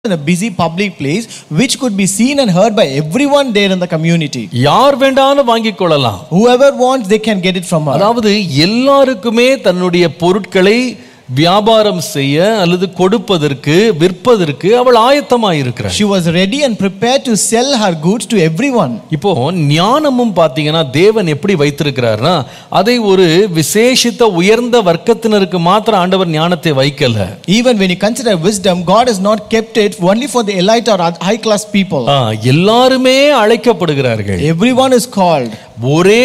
in a busy public place which could be seen and heard by everyone there in the community. யார் வேண்டாலும் வாங்கிக் கொள்ளலாம் Whoever wants, they can get it from her. அதாவது எல்லாருக்குமே தன்னுடைய பொருட்களை வியாபாரம் செய்ய அல்லது கொடுப்பதற்கு விற்பதற்கு அவள் ஆயத்தமாக இருக்கிறாள் She was ready and prepared to sell her goods to everyone. இப்போ ஞானமும் பார்த்தீங்கன்னா தேவன் எப்படி வைத்திருக்கிறார்னா அதை ஒரு விசேஷித்த உயர்ந்த வர்க்கத்தினருக்கு மாத்திரம் ஆண்டவர் ஞானத்தை வைக்கல Even when you consider wisdom, God has not kept it only for the elite or high class people. ஆ, எல்லாருமே அழைக்கப்படுகிறார்கள் Everyone is called. ஒரே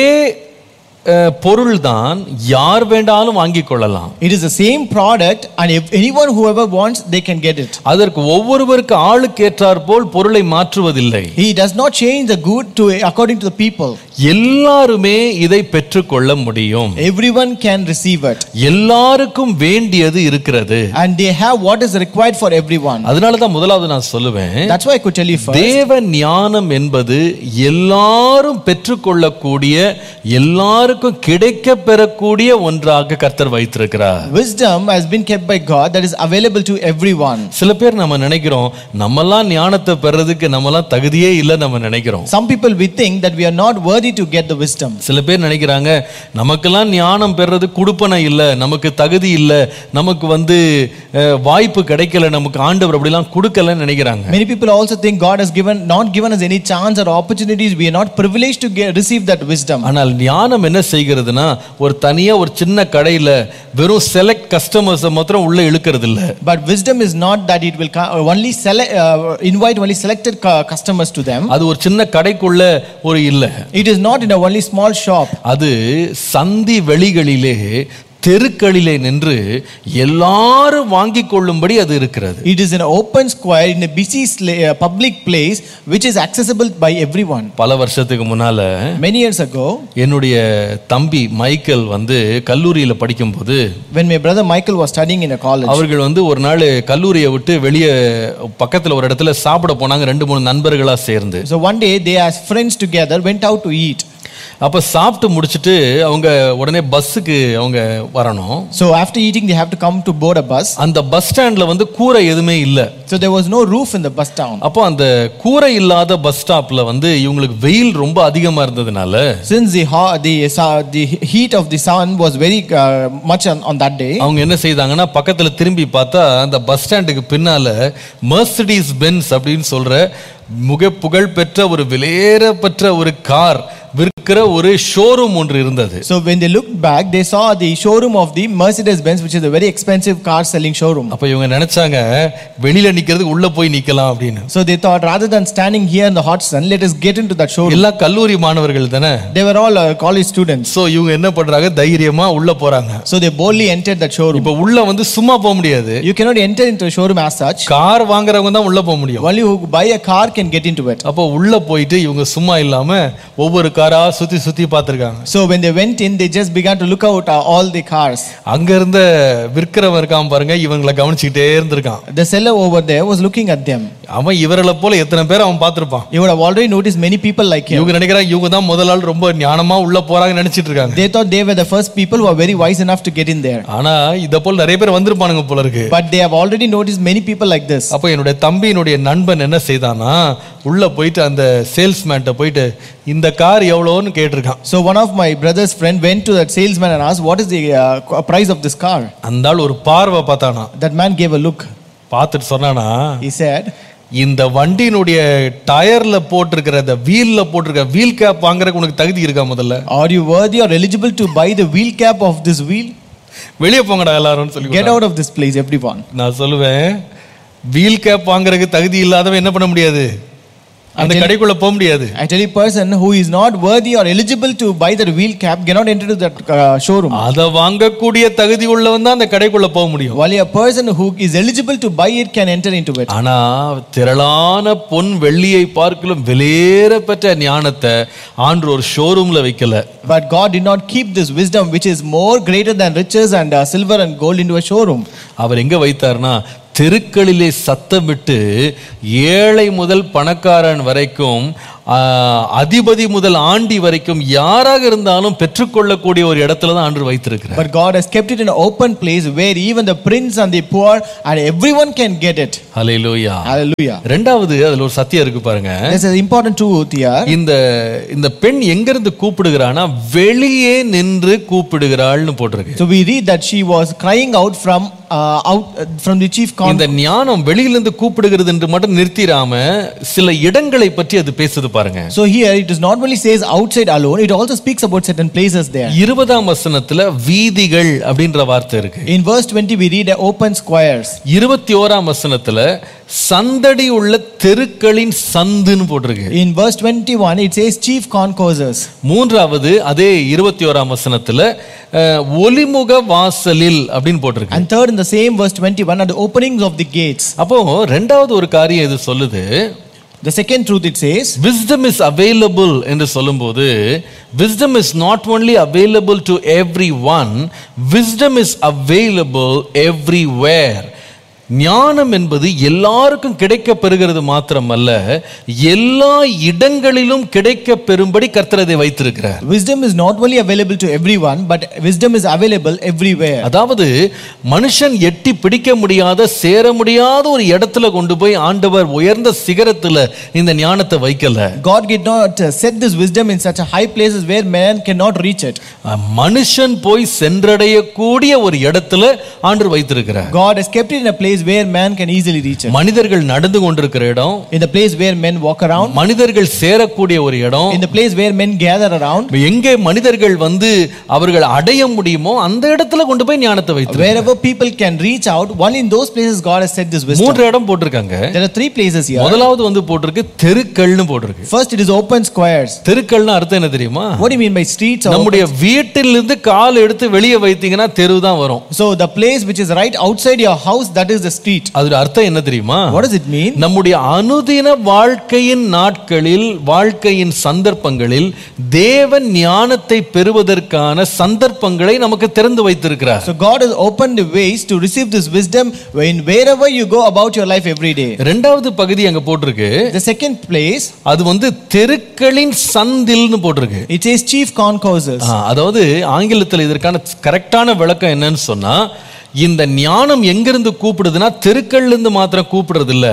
பொருள் தான் யார் வேண்டாலும் வாங்கிக் கொள்ளலாம் It is the same product, and if anyone, whoever wants, they can get it. அதற்கு ஒவ்வொருவருக்கு ஆளுக்கு ஏற்றாற் போல் பொருளை மாற்றுவதில்லை He does not change the good to according to the people. எல்லாருமே இதை பெற்றுக்கொள்ள முடியும் Everyone can receive it, எல்லாருக்கும் வேண்டியது இருக்கிறது and they have what is required for everyone. அதனால தான் முதலாவது நான் சொல்லுவேன் That's why I could tell you first. தேவ ஞானம் என்பது எல்லாரும் பெற்றுக்கொள்ளக்கூடிய எல்லாருக்கும் கிடைக்க பெறக்கூடிய ஒன்றாக கர்த்தர் வைத்திருக்கிறார் Wisdom has been kept by God that is available to everyone. சில பேர் நம்ம நினைக்கிறோம் நம்மெல்லாம் ஞானத்தை பெறதுக்கு நம்மலாம் தகுதியே இல்லை நம்ம நினைக்கிறோம் Some people we think that we are not worthy to get the wisdom. சில பேர் நினைக்கிறாங்க நமக்கெல்லாம் ஞானம் பெறது கொடுப்பனை இல்லை நமக்கு தகுதி இல்லை நமக்கு வந்து அஹ், வாய்ப்பு கிடைக்கல நமக்கு ஆண்டவர் அப்படிலாம் கொடுக்கலன்னு நினைக்கிறாங்க Many people also think God has given not given us any chance or opportunities. We are not privileged to get, receive that wisdom. ஆனால் ஞானம் என்ன செய்கிறதுனா ஒரு தனியா ஒரு சின்ன கடையில வெறும் செலக்ட் கஸ்டமர்ஸை மாத்திரம் உள்ள இழுக்கிறது இல்ல But wisdom is not that it will co- only select, uh, invite only selected cu- customers to them. அது ஒரு சின்ன கடைக்குள்ள ஒரு இல்ல It is not in a only small shop. அது சந்தி வெளிகளிலே தெருக்களிலே நின்று எல்லாரும் வாங்கிக் கொள்ளும்படி அது இருக்கிறது It is in an open square in a busy sla- uh, public place which is accessible by everyone. பல வருஷத்துக்கு முன்னால Many years ago, என்னுடைய தம்பி மைக்கேல் வந்து கல்லூரியில படிக்கும்போது when my brother Michael was studying in a college, அவர்கள் வந்து ஒரு நாள் கல்லூரியை விட்டு வெளியே பக்கத்துல ஒரு இடத்துல சாப்பிட போனாங்க ரெண்டு மூணு நண்பர்களா சேர்ந்து so one day they as friends together went out to eat. அப்ப சாப்பிட்டு முடிச்சிட்டு அவங்க உடனே பஸ்ஸுக்கு அவங்க வரணும் So after eating, they have to come to board a bus. அந்த பஸ் ஸ்டாண்ட்ல வந்து கூரை எதுவுமே இல்ல So there was no roof in the bus town. அப்போ அந்த கூரை இல்லாத பஸ் ஸ்டாப்ல வந்து இவங்களுக்கு வெயில் ரொம்ப அதிகமா இருந்ததுனால Since the ho- the su- the heat of the sun was very uh, much on, on that day, அவங்க என்ன செய்தாங்கன்னா பக்கத்துல திரும்பி பார்த்தா அந்த பஸ் ஸ்டாண்டுக்கு பின்னால மர்சிடிஸ் பென்ஸ் அப்படின்னு சொல்ற முக புகழ் பெற்ற ஒரு விலையேறப்பெற்ற ஒரு கார் விற்கிற ஒரு ஷோரூம் ஒன்று இருந்தது so when they looked back, they saw the showroom of the Mercedes Benz, which is a very expensive car selling showroom. அப்ப இவங்க நினைச்சாங்க வெளியில நிக்கிறதுக்கு உள்ள போய் நிக்கலாம் அப்படின்னு So they thought, rather than standing here in the hot sun, let us get into that showroom. எல்லா கல்லூரி மாணவர்கள் தானே They were all uh, college students. So இவங்க என்ன பண்றாங்க தைரியமா உள்ள போறாங்க So they boldly entered that showroom. இப்ப உள்ள வந்து சும்மா போக முடியாது You cannot enter into a showroom as such. Car வாங்குறவங்க தான் உள்ள போக முடியும் Only who buy a car can get into it. அப்போ உள்ள போயிட்டு இவங்க சும்மா இல்லாம ஒவ்வொரு காரா சுத்தி சுத்தி பார்த்திருக்காங்க So when they went in, they just began to look out uh, all the cars. அங்க இருந்த விற்கிறவன் இருக்கான் பாருங்க இவங்களை கவனிச்சுக்கிட்டே இருந்திருக்கான் The seller over there was looking at them. அவன் இவர்களை போல எத்தனை பேர் அவன் பார்த்திருப்பான் You would have already noticed many people like him. இவங்க நினைக்கிறாங்க இவங்க தான் முதல் ஆள் ரொம்ப ஞானமா உள்ள போறாங்கன்னு நினைச்சிட்டு இருக்காங்க They thought they were the first people who are very wise enough to get in there. ஆனா இத போல நிறைய பேர் வந்திருப்பானுங்க போல இருக்கு But they have already noticed many people like this. அப்போ என்னுடைய தம்பியினுடைய நண்பன் என்ன செய்தானா உள்ள போயிட்டு அந்த சேல்ஸ்மேன்ட்ட போயிட்டு இந்த கார் எவ்வளோன்னு கேட்டிருக்கான் So one of my brother's friend went to that salesman and asked, "What is the uh, qu- price of this car?" அந்த ஆள் ஒரு பார்வை பார்த்தானா That man gave a look. பார்த்துட்டு சொன்னானா He said, இந்த வண்டியினுடைய டயர்ல போட்டிருக்கிற இந்த வீல்ல போட்டிருக்கிற வீல் கேப் வாங்குறதுக்கு உனக்கு தகுதி இருக்கா முதல்ல "Are you worthy or eligible to buy the wheel cap of this wheel? வெளியே போங்கடா எல்லாரும் சொல்லி Get out of this place, everyone." நான் சொல்லுவேன் வீல் கேப் வாங்குறதுக்கு தகுதி இல்லாதவன் என்ன பண்ண முடியாது அந்த கடைக்குள்ள போக முடியாது I tell you, person who is not worthy or eligible to buy that wheel cap cannot enter to that uh, showroom. அதை வாங்கக்கூடிய தகுதி உள்ளவன் தான் அந்த கடைக்குள்ள போக முடியும் While a person who is eligible to buy it can enter into it. ஆனா திரளான பொன் வெள்ளியை பார்க்கலும் விலையேற பெற்ற ஞானத்தை ஆண்டு ஒரு ஷோரூம்ல வைக்கல But God did not keep this wisdom, which is more greater than riches and uh, silver and gold, into a showroom. அவர் எங்க வைத்தார்னா தெருக்களிலே சத்தமிட்டு ஏழை முதல் பணக்காரன் வரைக்கும் ஆஹ், அதிபதி முதல் ஆண்டி வரைக்கும் யாராக இருந்தாலும் பெற்றுக்கொள்ளக்கூடிய ஒரு இடத்துல தான் ஆண்டு வைத்திருக்கிறார் But God has kept it in an open place where even the prince and the poor and everyone can get it. Hallelujah Hallelujah. ரெண்டாவது அதுல ஒரு சத்தியம் இருக்கு பாருங்க There's an important truth here. இந்த இந்த பெண் எங்க இருந்து கூப்பிடுகிறானா வெளியே நின்று கூப்பிடுகிறாள்னு போட்டிருக்கு So we read that she was crying out from uh, out uh, from the chief con. இந்த ஞானம் வெளியிலிருந்து கூப்பிடுகிறது என்று மட்டும் நிறுத்திராம சில இடங்களை பற்றி அது பேசுது பாருங்க So here it is not only says outside alone, it also speaks about certain places there. இருபதாம் வசனத்துல வீதிகள் அப்படின்ற வார்த்தை இருக்கு In verse 20, we read uh, open squares. இருபத்தி ஓராம் வசனத்துல சந்தடி உள்ள தெருக்களின் சந்துன்னு போட்டிருக்கு In verse 21, it says chief concourses. மூன்றாவது அதே இருபத்தி ஓராம் வசனத்துல அஹ், ஒலிமுக வாசலில் அப்படின்னு போட்டிருக்கு And third, in the same verse 21, are the openings of the gates. அப்போ ரெண்டாவது ஒரு காரியம் இது சொல்லுது The second truth it says, wisdom is available என்று சொல்லும்போது wisdom is not only available to everyone wisdom is available everywhere ஞானம் என்பது எல்லாருக்கும் கிடைக்க பெறுகிறது மாத்திரமல்ல எல்லா இடங்களிலும் கிடைக்க பெறும்படி கர்த்தர் அதை வைத்திருக்கிறார் wisdom is not only available to everyone, but wisdom is available everywhere. அதாவது மனுஷன் எட்டி பிடிக்க முடியாத சேர முடியாத ஒரு இடத்துல கொண்டு போய் ஆண்டவர் உயர்ந்த சிகரத்துல இந்த ஞானத்தை வைக்கல God did not uh, set this wisdom in such a high places where man cannot reach it. மனுஷன் போய் சென்றடையக்கூடிய ஒரு இடத்துல ஆண்டு வைத்திருக்கிறார் God has kept it in a place where man can easily reach it. மனிதர்கள் நடந்து கொண்டிருக்கிற இடம் In the place where men walk around, மனிதர்கள் சேரக்கூடிய ஒரு இடம் in the place where men gather around, எங்கே மனிதர்கள் வந்து அவர்கள் அடைய முடியுமோ அந்த இடத்துல கொண்டு போய் ஞானத்தை வைத்து wherever people can reach out, only in those places God has set this wisdom. மூன்று இடம் போட்டிருக்காங்க There are three places here. முதலாவது வந்து போட்டிருக்கு தெருக்கள்னு போட்டிருக்கு First, it is open squares. தெருக்கள்னு அர்த்தம் என்ன தெரியுமா What do you mean by streets? Or நம்முடைய வீட்டிலிருந்து கால் எடுத்து வெளியே வைத்தீங்கன்னா தெரு தான் வரும் so the place which is right outside your house, that is the street. அதோட அர்த்தம் என்ன தெரியுமா What does it mean? நம்முடைய அனுதின வாழ்க்கையின் நாட்களில் வாழ்க்கையின் சந்தர்ப்பங்களில் தேவன் ஞானத்தை பெறுவதற்கான சந்தர்ப்பங்களை நமக்கு திறந்து வைத்திருக்கிறார் So God has opened the ways to receive this wisdom when wherever you go about your life every day. ரெண்டாவது பகுதி அங்க போட்டிருக்கு The second place, அது வந்து தெருக்களின் சந்தில்னு போட்டிருக்கு it says chief concourses. ஆ, அதாவது ஆங்கிலத்தில் இதற்கான கரெக்டான விளக்கம் என்னன்னு சொன்னா இந்த ஞானம் எங்கிருந்து கூப்பிடுதுன்னா தெருக்கள்ல இருந்து மாத்திரம் கூப்பிடுறது இல்ல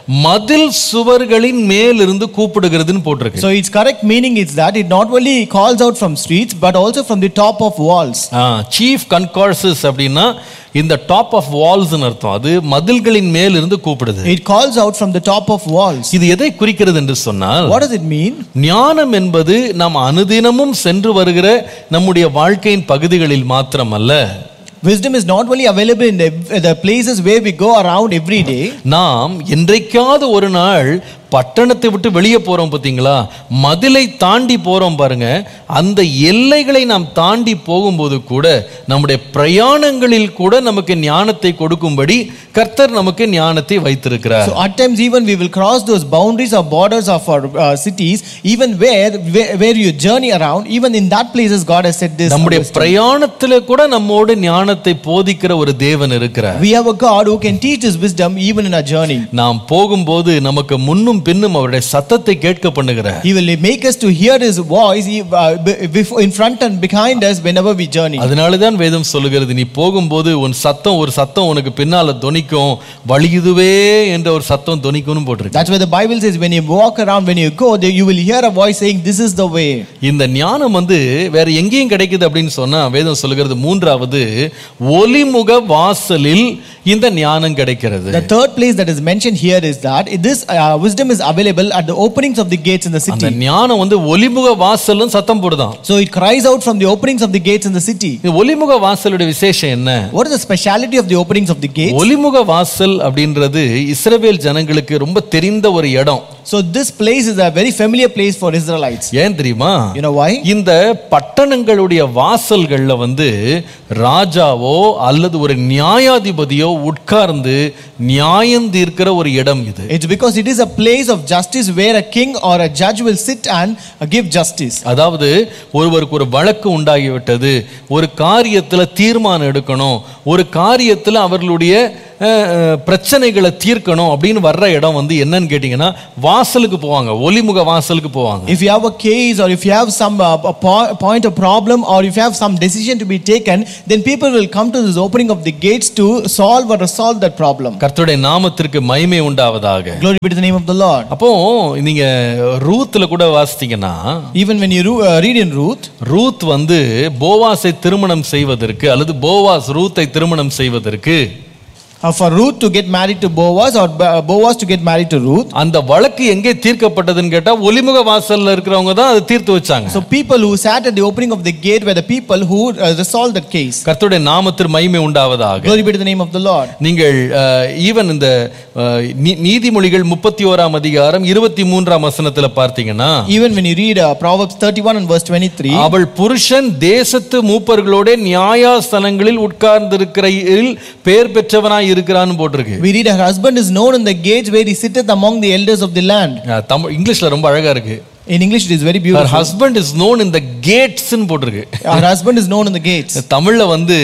மதில் சுவர்களின் மேலிருந்து கூப்பிடுகிறதுன்னு போட்டிருக்கு So its correct meaning is that it not only calls out from streets but also from the top of walls. Chief concourses அப்படின்னா இந்த டாப் ஆஃப் வால்ஸ்னு அர்த்தம் அது மதில்களின் மேல் இருந்து கூப்பிடுது It calls out from the top of walls. இது எதை குறிக்கிறது என்று சொன்னால் What does it mean? ஞானம் என்பது நாம் அனுதினமும் சென்று வருகிற நம்முடைய வாழ்க்கையின் பகுதிகளில் மாத்திரமல்ல Wisdom is not only available in the, the places where we go around every day. நாம் என்றைக்காவது ஒரு நாள் பட்டணத்தை விட்டு வெளியே போறோம் பார்த்தீங்களா மதிலை தாண்டி போறோம் பாருங்க அந்த எல்லைகளை நாம் தாண்டி போகும்போது கூட நம்முடைய பிரயாணங்களில் கூட நமக்கு ஞானத்தை கொடுக்கும்படி கர்த்தர் நமக்கு ஞானத்தை வைத்திருக்கிறார் So at times even we will cross those boundaries or borders of our uh, cities, even where, where where you journey around, even in that places God has set this. நம்முடைய wisdom. பிரயாணத்துல கூட நம்மோடு ஞானத்தை போதிக்கிற ஒரு தேவன் இருக்கிறார் We have a God who can teach us wisdom even in our journey. நாம் போகும்போது நமக்கு முன்னும் பின்னும் அவருடைய சத்தத்தை கேட்க பண்ணுகிறார் He will make us to hear His voice he- uh, be- before, in front and behind us whenever we journey. அதனாலதான் வேதம் சொல்லுகிறது நீ போகும்போது உன் சத்தம் ஒரு சத்தம் உனக்கு பின்னால தொனிக்கும் வழி இதுவே என்ற ஒரு சத்தம் தொனிக்கும்னு போட்டிருக்கு That's why the Bible says when you walk around, when you go, there you will hear a voice saying, This is the way. இந்த ஞானம் வந்து வேற எங்கேயும் கிடைக்குது அப்படின்னு சொன்னா வேதம் சொல்லுகிறது மூன்றாவது ஒலிமுக வாசலில் இந்த ஞானம் கிடைக்கிறது The third place that is mentioned here is that this uh, wisdom is available at the openings of the gates in the அந்த city. ஞானம் வந்து ஒலிமுக வாசலும் சத்தம் போடுதான் So it cries out from the openings of the gates in the city. இந்த ஒலிமுக வாசலுடைய விசேஷம் என்ன What is the speciality of the openings of the gates? ஒலிமுக வாசல் அப்படின்றது இஸ்ரவேல் ஜனங்களுக்கு ரொம்ப தெரிந்த ஒரு இடம் So this place is a very familiar place for Israelites. ஏன் தெரியுமா You know why? இந்த பட்டணங்களுடைய வாசல்கள்ல வந்து ராஜாவோ அல்லது ஒரு நியாயாதிபதியோ உட்கார்ந்து நியாயம் தீர்க்கிற ஒரு இடம் இது It's because it is a place of justice where a king or a judge will sit and uh, give justice. அதாவது ஒருவருக்கு ஒரு வழக்கு உண்டாகிவிட்டது ஒரு காரியத்துல தீர்மானம் எடுக்கணும் ஒரு காரியத்துல அவர்களுடைய அஹ், அஹ், பிரச்சனைகளை தீர்க்கணும் அப்படின்னு வர்ற இடம் வந்து என்னன்னு கேட்டிங்கன்னா வாசலுக்கு போவாங்க ஒலிமுக வாசலுக்கு போவாங்க If you have a case or if you have some uh, a po- point of problem or if you have some decision to be taken, then people will come to this opening of the gates to solve or resolve that problem. கர்த்தருடைய நாமத்திற்கு மகிமை உண்டாவதாக Glory be to the name of the Lord. அப்போ நீங்க ரூத்ல கூட வாசித்தீங்கன்னா Even when you ru- uh, read in Ruth, Ruth வந்து போவாஸை திருமணம் செய்வதற்கு அல்லது போவாஸ் ரூத்தை திருமணம் செய்வதற்கு uh, for Ruth to get married to Boaz or Bo- Boaz to get married to Ruth, அந்த வழக்கு எங்கே தீர்க்கப்பட்டதுன்னு கேட்டா ஒலிமுக வாசல்ல இருக்கிறவங்க தான் அதை தீர்த்து வச்சாங்க so people who sat at the opening of the gate were the people who uh, resolved that case. கர்த்தருடைய நாமத்திற்கு மகிமை உண்டாவதாக Glory be to the name of the Lord. நீங்கள் ஈவன் இந்த அஹ், நீ- நீதிமொழிகள் முப்பத்தி ஓராம் அதிகாரம் இருபத்தி மூன்றாம் வசனத்துல பார்த்தீங்கன்னா Even when you read uh, Proverbs 31 and verse 23, அவள் புருஷன் தேசத்து மூப்பர்களோட நியாயாஸ்தலங்களில் உட்கார்ந்திருக்கிறையில் பேர் பெற்றவனாய் இருக்கிறான்னு போட்டிருக்கு we read her husband is known in the gates where he sitteth among the elders of the land. அஹ், தமிழ் இங்கிலீஷ்ல ரொம்ப அழகா இருக்கு In English, it is very her beautiful. husband is known in the gatesன்னு போட்டிருக்கு Her husband is known in the gates. தமிழ்ல வந்து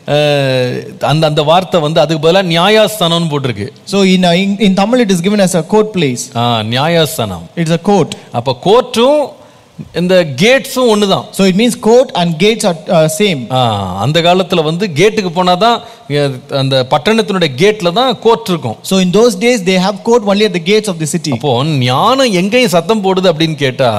அஹ், அந்த அந்த வார்த்தை வந்து அதுக்கு பதிலாக நியாயாஸ்தானம்னு போட்டிருக்கு So in, uh, in, in Tamil, it is given as a court place. Ah, நியாயாஸ்தானம் It's a court. அப்ப கோர்ட்டும் இந்த கேட்ஸும் ஒண்ணுதான் So it means court and gates are uh, same. ஆ, அந்த காலத்துல வந்து கேட்டுக்கு போனாதான் எ- அந்த பட்டணத்தினுடைய கேட்ல தான் கோர்ட் இருக்கும் So in those days, they have court only at the gates of the city. அப்போ ஞானம் எங்கேயும் சத்தம் போடுது அப்படின்னு கேட்டா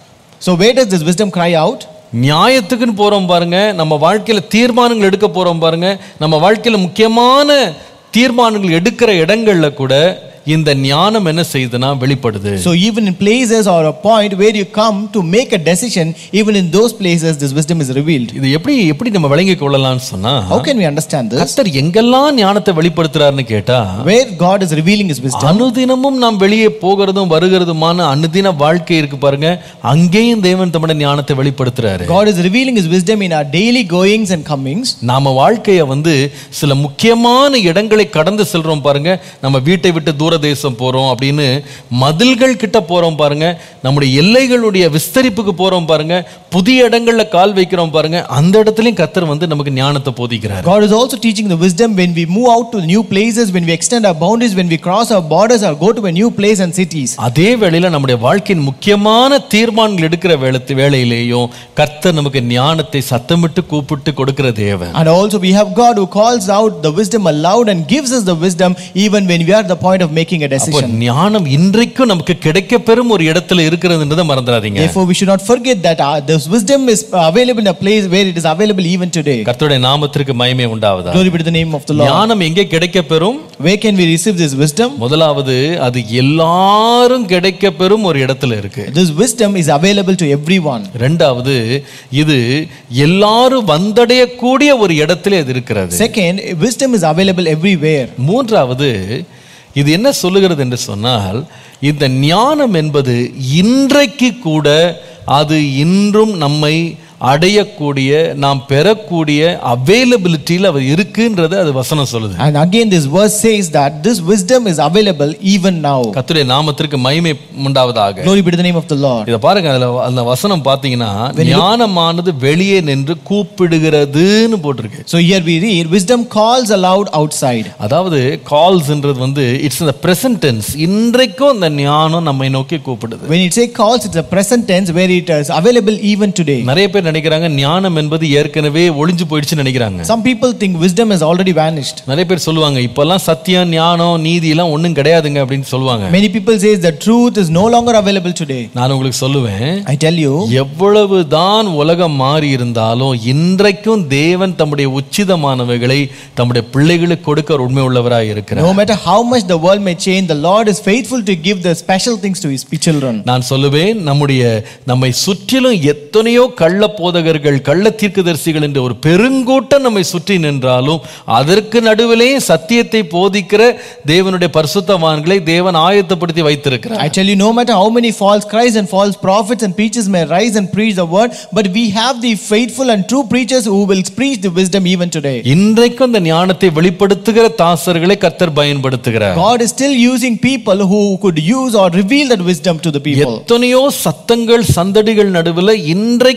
So where does this wisdom cry out? நியாயத்துக்குன்னு போறோம் பாருங்க நம்ம வாழ்க்கையில தீர்மானங்கள் எடுக்க போறோம் பாருங்க நம்ம வாழ்க்கையில முக்கியமான தீர்மானங்கள் எடுக்கிற இடங்கள்ல கூட இந்த ஞானம் என்ன செய்யுதுன்னா வெளிப்படுது So even in places or a point where you come to make a decision, even in those places, this wisdom is revealed. இது எப்படி எப்படி நம்ம விளங்கிக் கொள்ளலாம்னு சொன்னா How can we understand this? கர்த்தர் எங்கெல்லாம் ஞானத்தை வெளிப்படுத்துறாருன்னு கேட்டா Where God is revealing His wisdom. அனுதினமும் நாம் வெளியே போகிறதும் வருகிறதுமான அனுதின வாழ்க்கை இருக்கு பாருங்க அங்கேயும் தேவன் தம்முடைய ஞானத்தை வெளிப்படுத்துறாரு God is revealing His wisdom in our daily goings and comings. நாம வாழ்க்கைய வந்து சில முக்கியமான இடங்களை கடந்து செல்றோம் பாருங்க நம்ம வீட்டை விட்டு தூரதேசம் போறோம் அப்படின்னு மதில்கள் கிட்ட போறோம் பாருங்க நம்முடைய எல்லைகளுடைய விஸ்தரிப்புக்கு போறோம் பாருங்க புதிய இடங்கள்ல கால் வைக்கிறோம் பாருங்க அந்த இடத்துலயும் கர்த்தர் வந்து நமக்கு ஞானத்தை போதிக்கிறார் God is also teaching the wisdom when we move out to new places, when we extend our boundaries, when we cross our borders or go to a new place and cities. அதே வேளையில நம்முடைய வாழ்க்கையின் முக்கியமான தீர்மானங்கள் எடுக்கிற வேலை வேளையிலேயும் கர்த்தர் நமக்கு ஞானத்தை சத்தமிட்டு கூப்பிட்டு கொடுக்கிற தேவன் And also we have God who calls out the wisdom aloud and gives us the wisdom even when we are at the point of making a அப்போ decision. ஞானம் இன்றைக்கும் நமக்கு கிடைக்க பெறும் ஒரு இடத்துல இருக்கிறதுன்றதை மறந்துடாதீங்க Therefore, we should not forget that uh, this wisdom is available in a place where it is available even today. கர்த்தருடைய நாமத்திற்கு மகிமை உண்டாவதா Glory be to the name of the Lord. ஞானம் எங்கே கிடைக்க பெறும் Where can we receive this wisdom? முதலாவது அது எல்லாரும் கிடைக்க பெறும் ஒரு இடத்துல இருக்கு This wisdom is available to everyone. ரெண்டாவது இது எல்லாரும் வந்தடையக்கூடிய ஒரு இடத்துல இது இருக்கிறது Second, wisdom is available everywhere. மூன்றாவது இது என்ன சொல்லுகிறது என்று சொன்னால் இந்த ஞானம் என்பது இன்றைக்கு கூட அது இன்றும் நம்மை அடையக்கூடிய நாம் பெறக்கூடிய அவைலபிலிட்டியில் அவர் இருக்குன்றது அது வசனம் சொல்லுது And again, this verse says that this wisdom is available even now. கர்த்தருடைய நாமத்திற்கு மகிமை உண்டாவதாக Glory be to the name of the Lord. இத பாருங்க அதுல அந்த வசனம் பாத்தீங்கன்னா ஞானமானது வெளியே நின்று கூப்பிடுகிறதுன்னு போட்டிருக்கு So here we read, wisdom calls aloud outside. அதாவது கால்ஸ்ன்றது வந்து இட்ஸ் இந்த பிரசன்ட் டென்ஸ் இன்றைக்கும் இந்த ஞானம் நம்மை நோக்கி கூப்பிடுது When it say calls, it's a present tense where it is available even today. நிறைய பேர் நினைக்கிறாங்க ஞானம் என்பது ஏற்கனவே ஒளிஞ்சு போயிடுச்சுன்னு நினைக்கிறாங்க Some people think wisdom has already vanished. நிறைய பேர் சொல்லுவாங்க இப்பெல்லாம் சத்தியம் ஞானம் நீதி எல்லாம் ஒண்ணும் கிடையாதுங்க அப்படின்னு சொல்லுவாங்க Many people say the truth is no longer available today. நான் உங்களுக்கு சொல்லுவேன் I tell you, எவ்வளவு தான் உலகம் மாறி இருந்தாலும் இன்றைக்கும் தேவன் தம்முடைய உச்சிதமானவைகளை தம்முடைய பிள்ளைகளுக்கு கொடுக்க ஒரு உண்மை உள்ளவராய் இருக்கிறார் no matter how much the world may change, the Lord is faithful to give the special things to his children. நான் சொல்லுவேன் நம்முடைய நம்மை சுற்றிலும் எத்தனையோ கள்ள போதகர்கள் கள்ள தீர்க்கதரிசிகள் என்ற ஒரு பெருங்கூட்டம் நம்மை சுற்றி நின்றாலும் அதற்கு நடுவிலே சத்தியத்தை போதிக்கிற தேவனுடைய பரிசுத்தவான்களை தேவன் ஆயத்தப்படுத்தி வைத்திருக்கிறார் I tell you, no matter how many false Christs and false prophets and preachers may rise and preach the word, but we have the faithful and true preachers who will preach the wisdom even today. இன்றைக்கும் அந்த ஞானத்தை வெளிப்படுத்துகிற தாசர்களை கர்த்தர் பயன்படுத்துகிறார் God is still using people who could use or reveal that wisdom to the people. எத்தனையோ சத்தங்கள் சந்தடிகள் நடுவில் இன்றைக்கும் ஞானம்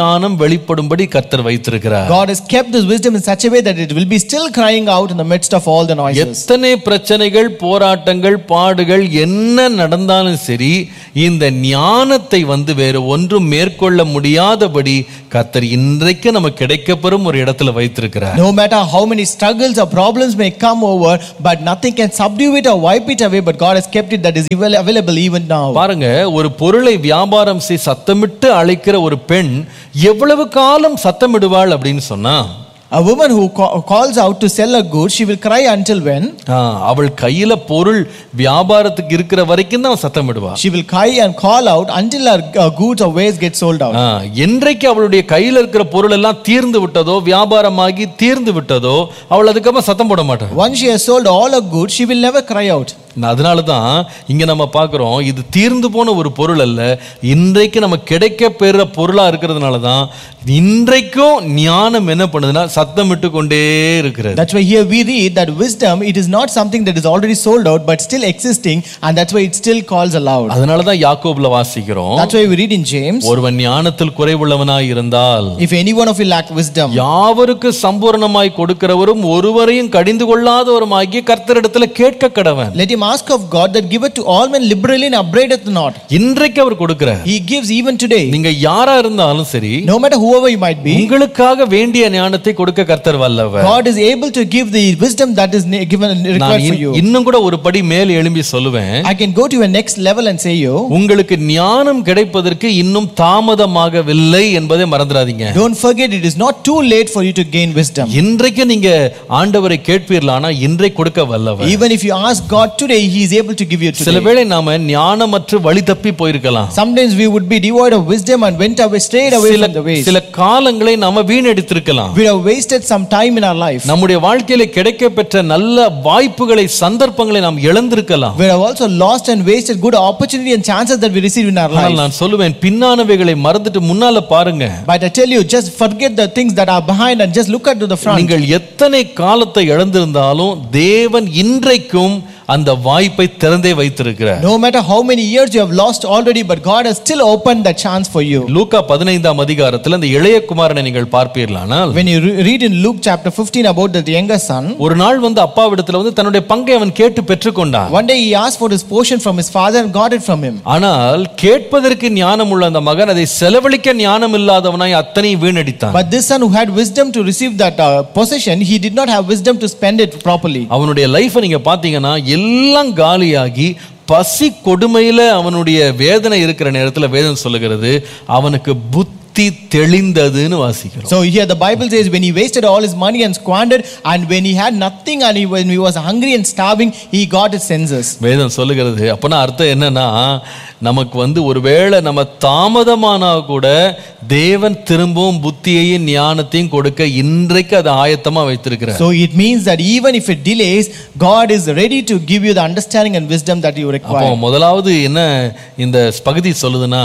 ஞானம் வெளிப்படும்படி கர்த்தர் வைத்திருக்கிறார் God has kept this wisdom in such a way that it will be still crying out in the midst of all the noises. எத்தனை பிரச்சனைகள் போராட்டங்கள் பாடுகள் என்ன நடந்தாலும் சரி இந்த ஞானத்தை வந்து வேறு ஒன்றும் மேற்கொள்ள முடியாதபடி கர்த்தர் இன்றைக்கு நமக்கு கிடைக்கப்பெறும் ஒரு இடத்துல வைத்திருக்கிறார் No matter how many struggles or problems may come over, but nothing can subdue it or wipe it away, but God has kept it that is avail- available even now. பாருங்க ஒரு பொருளை வியாபாரம் செய் சத்தமிட்டு அழைக்கிற ஒரு பெண் எவ்வளவு காலம் சத்தமிடுவாள் அப்படின்னு சொன்னா A woman who ca- calls out to sell a good, she will cry until when? ஆ, அவள் கையில பொருள் வியாபாரத்துக்கு இருக்கிற வரைக்கும் தான் அவள் சத்தமிடுவா She will cry and call out until her uh, goods or wares get sold out. ஆ, என்றைக்கு அவளுடைய கையில இருக்கிற பொருள் எல்லாம் தீர்ந்து விட்டதோ வியாபாரமாகி தீர்ந்து விட்டதோ அவள் அதுக்கப்புறம் சத்தம் போட மாட்டாள் Once she has sold all her goods, she will never cry out. அதனால தான் இங்க நம்ம பார்க்கிறோம் இது தீர்ந்து போன ஒரு பொருள் அல்ல இன்றைக்கு நம்ம கிடைக்க பெறுற பொருளா இருக்கிறதுனால தான் இன்றைக்கும் ஞானம் என்ன பண்ணுதுன்னா சத்தமிட்டு கொண்டே இருக்கிறது That's why here we read that wisdom, it is not something that is already sold out, but still existing, and that's why it still calls aloud. அதனால தான் யாக்கோப்ல வாசிக்கிறோம் That's why we read in James, ஒருவன் ஞானத்தில் குறைவுள்ளவனாய் இருந்தால் if any one of you lack wisdom, யாவருக்கு சம்பூர்ணமாய் கொடுக்கிறவரும் ஒருவரையும் கடிந்து கொள்ளாதவருமாகிய கர்த்தரிடத்துல கேட்க கடவன் let him ask of God that giveth to all men liberally and upbraideth not. இன்றைக்கு அவர் கொடுக்கிறார் He gives even today. நீங்க யாரா இருந்தாலும் சரி No matter whoever you might be, உங்களுக்காக வேண்டிய ஞானத்தை கொடுக்க கர்த்தர் வல்லவர் God is able to give the wisdom that is ne- given and நான் required for இன்- you. இன்னும் கூட ஒரு படி மேல் எழும்பி சொல்லுவேன் I can go to a next level and say you, உங்களுக்கு ஞானம் கிடைப்பதற்கு இன்னும் தாமதமாகவில்லை என்பதை மறந்துடாதீங்க don't forget it is not too late for you to gain wisdom. இன்றைக்கு நீங்க ஆண்டவரை கேட்பீர்களா ஆனா இன்றை கொடுக்க வல்லவர் Even if you ask God today, He is able to give you சில today. வேளை நாம ஞானமற்று வழி தப்பி போயிருக்கலாம் Sometimes we would be devoid of wisdom and went away, strayed away சில from the ways. சில காலங்களை நாம வீணடித்திருக்கலாம் We have wasted some time in our life. நம்முடைய வாழ்க்கையில கிடைக்க பெற்ற நல்ல வாய்ப்புகளை சந்தர்ப்பங்களை நாம் இழந்திருக்கலாம் We have also lost and wasted good opportunity and chances that we received in our ஆனால் life. நான் சொல்லுவேன் பின்னானவைகளை மறந்துட்டு முன்னால பாருங்க But I tell you, just forget the things that are behind and just look at to the front. நீங்கள் எத்தனை காலத்தை இழந்திருந்தாலும் தேவன் இன்றைக்கும் அந்த வாய்ப்பை திறந்தே வைத்திருக்கிறார் No matter how many years you have lost already, but God has still opened that chance for you. லூக்கா பதினைந்தாம் அதிகாரத்தில் அந்த இளைய குமாரனை நீங்கள் பார்ப்பீர்களானால் When you re- read in Luke chapter 15 about the younger son, ஒரு நாள் வந்து அப்பாவிடத்துல வந்து தன்னுடைய பங்கை அவன் கேட்டு பெற்றுக்கொண்டான் one day he asked for his portion from his father and got it from him. ஆனால் கேட்பதற்கு ஞானம் உள்ள அந்த மகன் அதை செலவழிக்க ஞானம் இல்லாதவனாய் அத்தனை வீணடித்தான் But this son who had wisdom to receive that uh, possession, he did not have wisdom to spend it properly. அவனுடைய லைஃபை நீங்க பாத்தீங்கன்னா எல்லாம் காலியாகி பசி கொடுமையில அவனுடைய வேதனை இருக்கிற நேரத்துல வேதம் சொல்லுகிறது அவனுக்கு புத்தி தெளிந்ததுன்னு வாசிக்கிறோம் So here the Bible says when he wasted all his money and squandered, and when he had nothing and he, when he was hungry and starving, he got his senses. வேதம் சொல்லுகிறது அப்பனா அர்த்தம் என்னன்னா நமக்கு வந்து ஒருவேளை நம்ம தாமதமானா கூட தேவன் திரும்பவும் புத்தியையும் ஞானத்தையும் கொடுக்க இன்றைக்கு அதை ஆயத்தமா வைத்திருக்கிறார் So it means that even if it delays, God is ready to give you the understanding and wisdom that you அப்போ require. முதலாவது என்ன இந்த பகுதி சொல்லுதுன்னா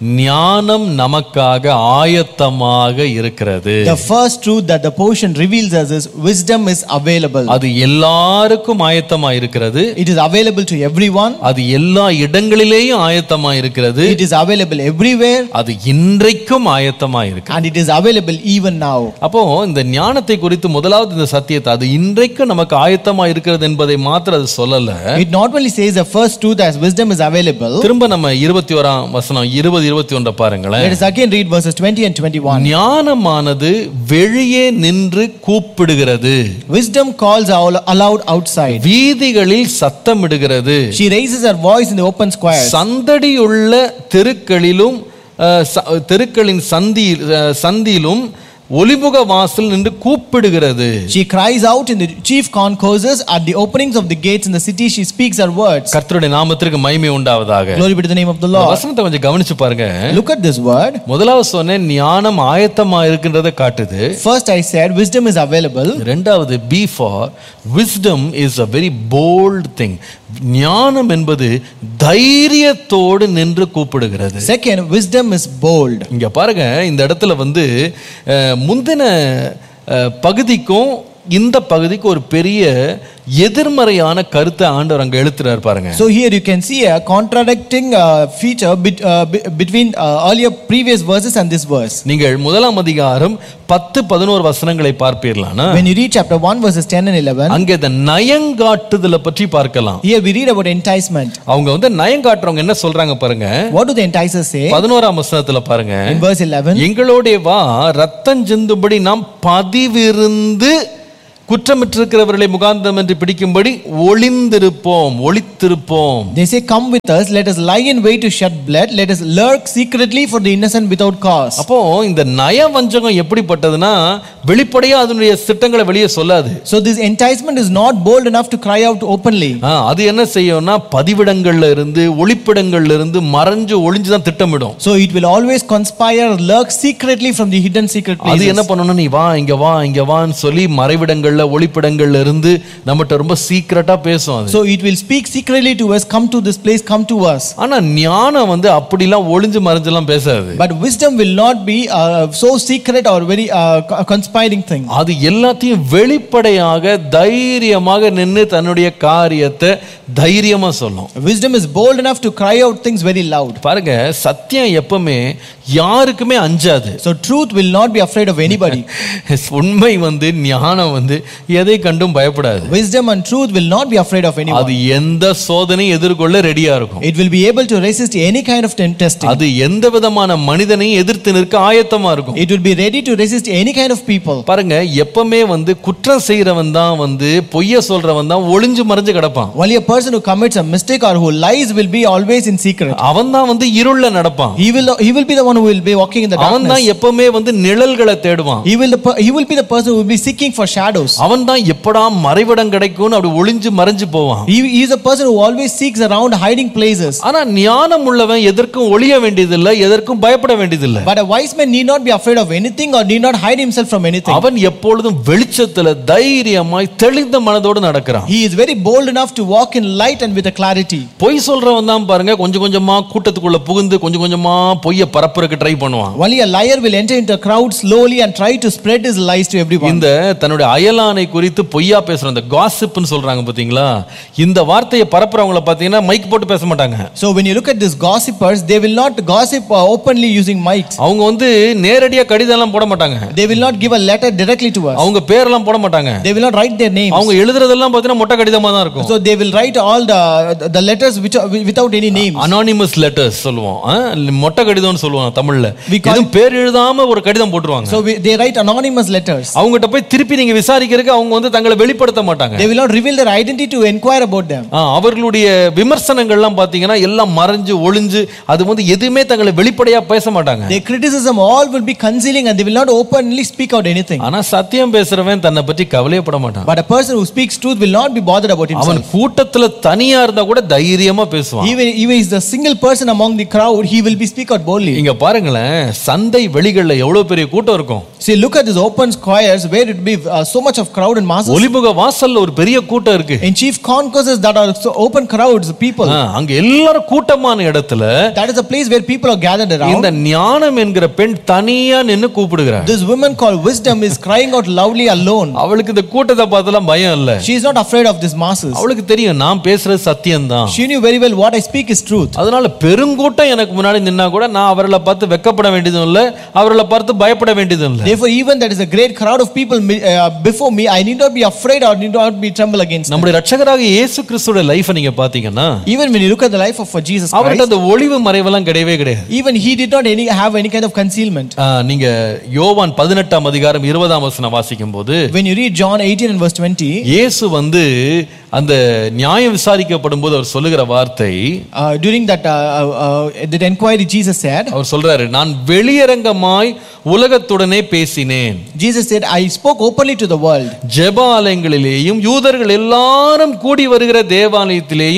ஞானம் நமக்காக ஆயத்தமாக இருக்கிறது The first truth that the portion reveals us is wisdom is available. அது எல்லாருக்கும் ஆயத்தமா இருக்கிறது It is available to everyone. அது எல்லா இடங்களிலேயும் ஆயத்தமா இருக்கிறது It is available everywhere அது இன்றைக்கும் ஆயத்தமா இருக்கு and it is available even now. அப்போ இந்த ஞானத்தை குறித்து முதலாவது இந்த சத்தியத்தை அது இன்றைக்கும் நமக்கு ஆயத்தமா இருக்கிறது என்பதை மாத்திரம் அது சொல்லல It not only says the first truth as wisdom is available, திரும்ப நம்ம இருபத்தி ஓராம் வசனம் இருபது இருபத்தி ஒன்றை பாருங்களேன் let us again read verses 20 and 21. ஞானமானது வெளியே நின்று கூப்பிடுகிறது Wisdom calls out aloud outside. வீதிகளில் சத்தமிடுகிறது She raises her voice in the open squares. சந்தடியுள்ள தெருக்களிலும் அஹ், ச- தெருக்களின் சந்தி அஹ், சந்தியிலும் ஒலிமுக வாசல் நின்று கூப்பிடுகிறது She cries out in the chief concourses at the openings of the gates in the city. She speaks her words. கர்த்தருடைய நாமத்திற்கு மகிமை உண்டாவதாக Glory be to the name of the இந்த Lord. வசனத்தை கொஞ்சம் கவனிச்சு பாருங்க Look at this word. முதலாவது சொன்னேன் ஞானம் ஆயத்தமா இருக்கின்றதை காட்டுது First, I said wisdom is available. ரெண்டாவது B for wisdom is a very bold thing ஞானம் என்பது தைரியத்தோடு நின்று கூப்பிடுகிறது Second, wisdom is bold. இங்க பாருங்க இந்த இடத்துல வந்து அஹ், முந்தின அஹ், பகுதிக்கும் இந்த பகுதிக்கும் ஒரு பெரிய எதிர்மறையான கருத்தை ஆண்டவர் அங்க எழுத்துறாரு பாருங்க So here you can see a contradicting uh, feature bet- uh, be- between uh, earlier previous verses and this verse. நீங்கள் முதலாம் அதிகாரம் பத்து பதினோரு வசனங்களை பார்ப்பீர்களானா When you read chapter 1 verses 10 and 11, அங்கே இந்த நயங்காட்டுதல பற்றி பார்க்கலாம் here we read about enticement. அவங்க வந்து நயங்காட்டுறவங்க என்ன சொல்றாங்க பாருங்க What do the enticers say? பதினோராம் வசனத்துல பாருங்க In verse 11, எங்களோட வா ரத்தம் சிந்தும்படி நாம் பதிவிருந்து குற்றமிட்டிருக்கிறவர்களை முகாந்தம் என்று பிடிக்கும்படி ஒளிந்திருப்போம் ஒளித்திருப்போம் they say, Come with us, let us lie in wait to shed blood, let us lurk secretly for the innocent without cause. அப்போ இந்த நய வஞ்சகம் எப்படிப்பட்டதுன்னா வெளிப்படையா அதனுடைய திட்டங்களை வெளியே சொல்லாது So this enticement is not bold enough to cry out openly. ஆ, அது என்ன செய்யும்னா பதிவிடங்கள்ல இருந்து ஒளிப்பிடங்கள்ல இருந்து மறைஞ்சு ஒளிஞ்சு தான் திட்டமிடும் So it will always conspire, lurk secretly from the hidden secret அது places. என்ன பண்ணணும் நீ வா இங்க வா இங்க வான்னு சொல்லி மறைவிடங்கள்ல ஒளிப்பிடங்கள்ல இருந்து நம்மகிட்ட ரொம்ப சீக்கிரட்டா பேசும் அது So it will speak secretly to us, come to this place, come to us. ஆனா ஞானம் வந்து அப்படிலாம் ஒளிஞ்சு மறைஞ்செல்லாம் பேசாது But wisdom will not be uh, so secret or very uh, co- conspiring thing. அது எல்லாத்தையும் வெளிப்படையாக தைரியமாக நின்று தன்னுடைய காரியத்தை தைரியமா சொல்லும் Wisdom is bold enough to cry out things very loud. பாருங்க சத்தியம் எப்பவுமே யாருக்குமே அஞ்சாது So truth will not be afraid of anybody. உண்மை வந்து ஞானம் வந்து எதை கண்டும் பயப்படாது Wisdom and truth will not be afraid of anyone. அது எந்த சோதனையும் எதிர்கொள்ள ரெடியா இருக்கும் It will be able to resist any kind of ten- testing. அது எந்த விதமான மனிதனையும் எதிர்த்து நிற்க ஆயத்தமா இருக்கும் It will be ready to resist any kind of people. பாருங்க எப்பவுமே வந்து குற்றம் செய்யறவன் தான் வந்து பொய்ய சொல்றவன் தான் ஒளிஞ்சு மறைஞ்சு கிடப்பான் Only a person who commits a mistake or who lies will be always in secret. அவன் தான் வந்து இருள்ல நடப்பான் He will, he will be the one who will be walking in the அவன் darkness. தான் எப்பவுமே வந்து நிழல்களை தேடுவான் He will, the, per- he will be the person who will be seeking for shadows. அவன் தான் எப்படா மறைவிடம் கிடைக்கும்னு அப்படி ஒளிஞ்சு மறைஞ்சு போவான் He, he is a person who always seeks around hiding places. ஆனா ஞானம் உள்ளவன் எதற்கும் ஒளிய வேண்டியதில்லை எதற்கும் பயப்பட வேண்டியதில்லை But a wise man need not be afraid of anything or need not hide himself from anything. அவன் எப்பொழுதும் வெளிச்சத்துல தைரியமாய் தெளிந்த மனதோடு நடக்கிறான் He is very bold enough to walk in light and with a clarity. பொய் சொல்றவன் தான் பாருங்க கொஞ்சம் கொஞ்சமா கூட்டத்துக்குள்ள புகுந்து கொஞ்சம் கொஞ்சமா பொய்ய பரப்புறதுக்கு ட்ரை பண்ணுவான் Only a liar will enter into a crowd slowly and try to spread his lies to everyone. இந்த தன்னுடைய அயலானை குறித்து பொய்யா பேசுற இந்த காசிப்னு சொல்றாங்க பாத்தீங்களா இந்த வார்த்தையை பரப்புறவங்கள பாத்தீங்கன்னா மைக் போட்டு பேச மாட்டாங்க So when you look at these gossipers, they will not gossip uh, openly using mics. அவங்க வந்து நேரடியா கடிதம் எல்லாம் போட மாட்டாங்க They will not give a letter directly to us. அவங்க பேரெல்லாம் போட மாட்டாங்க They will not write their names. அவங்க எழுதுறதெல்லாம் பாத்தீங்கன்னா மொட்டை கடிதமா தான் இருக்கும் So they will write all the the letters which are, without any names. Anonymous letters சொல்லுவோம் ஆ? மொட்டை கடிதம்னு சொல்லுவாங்க தமிழ்ல We call- எதுவும் பேர் எழுதாம ஒரு கடிதம் போட்டுருவாங்க So we, they write anonymous letters. அவங்ககிட்ட போய் திருப்பி நீங்க விசாரிக்கிறதுக்கு அவங்க வந்து தங்களை வெளிப்படுத்த மாட்டாங்க They will not reveal their identity to inquire about them. ஆ, அவர்களுடைய விமர்சனங்கள்லாம் பாத்தீங்கன்னா எல்லாம் மறைஞ்சு ஒளிஞ்சு அது வந்து எதுவுமே தங்களை வெளிப்படையா பேச மாட்டாங்க Their criticism all will be concealing and they will not openly speak out anything. ஆனா சத்தியம் பேசுறவன் தன்னை பற்றி கவலையப்பட மாட்டான் But a person who speaks truth will not be bothered about அவன் himself. கூட்டத்துல தனியா இருந்தா கூட தைரியமா பேசுவான் Even even is the single person among the crowd, he will be speak out boldly. இங்க பாருங்களேன் சந்தை வெளிகள்ல எவ்வளவு பெரிய கூட்டம் இருக்கும் See, look at these open squares where it be uh, so much of crowd and masses. ஒலிமுக வாசல்ல ஒரு பெரிய கூட்டம் இருக்கு In chief concourses that are so open crowds, people. ஆ, அங்க எல்லாரும் கூட்டமான இடத்துல That is a place where people are gathered இந்த around. ஞானம் என்கிற பெண் தனியா நின்னு கூப்பிடுகிறார் This woman called wisdom is crying out loudly alone. அவளுக்கு இந்த கூட்டத்தை பார்த்தெல்லாம் பயம் இல்ல She is not afraid of these masses. அவளுக்கு தெரியும் நான் பேசுறது சத்தியம்தான் She knew very well what I speak is truth. அதனால பெருங்கூட்டம் எனக்கு முன்னாடி நின்னா கூட நான் அவர்களை பார்த்து வெக்கப்பட வேண்டியதும் இல்ல அவர்களை பார்த்து பயப்பட வேண்டியதும் இல்ல Therefore, even there is a great crowd of people mi- uh, before me, I need not be afraid or need not be tremble against them. நம்முடைய ரட்சகராக இயேசு கிறிஸ்துவோட லைஃபை நீங்க பாத்தீங்கன்னா Even when you look at the life of uh, Jesus அவர்கிட்ட Christ, அந்த ஒளிவு மறைவெல்லாம் கிடையவே கிடையாது even he did not any, have any kind of concealment. ஆ, நீங்க யோவான் பதினெட்டாம் அதிகாரம் இருபதாம் வசனம் வாசிக்கும் போது When you read John 18 and verse 20, இயேசு வந்து அந்த நியாயம் விசாரிக்கப்படும் போது அவர் சொல்லுகிற வார்த்தை uh, during that, uh, uh, uh, that inquiry, Jesus said, அவர் சொல்றாரு நான் வெளியரங்கமாய் உலகத்துடனே பேசினேன் Jesus said, I spoke openly to the world. ஜெபாலயங்களிலேயும் யூதர்கள் எல்லாரும் கூடி வருகிற தேவாலயத்திலேயும்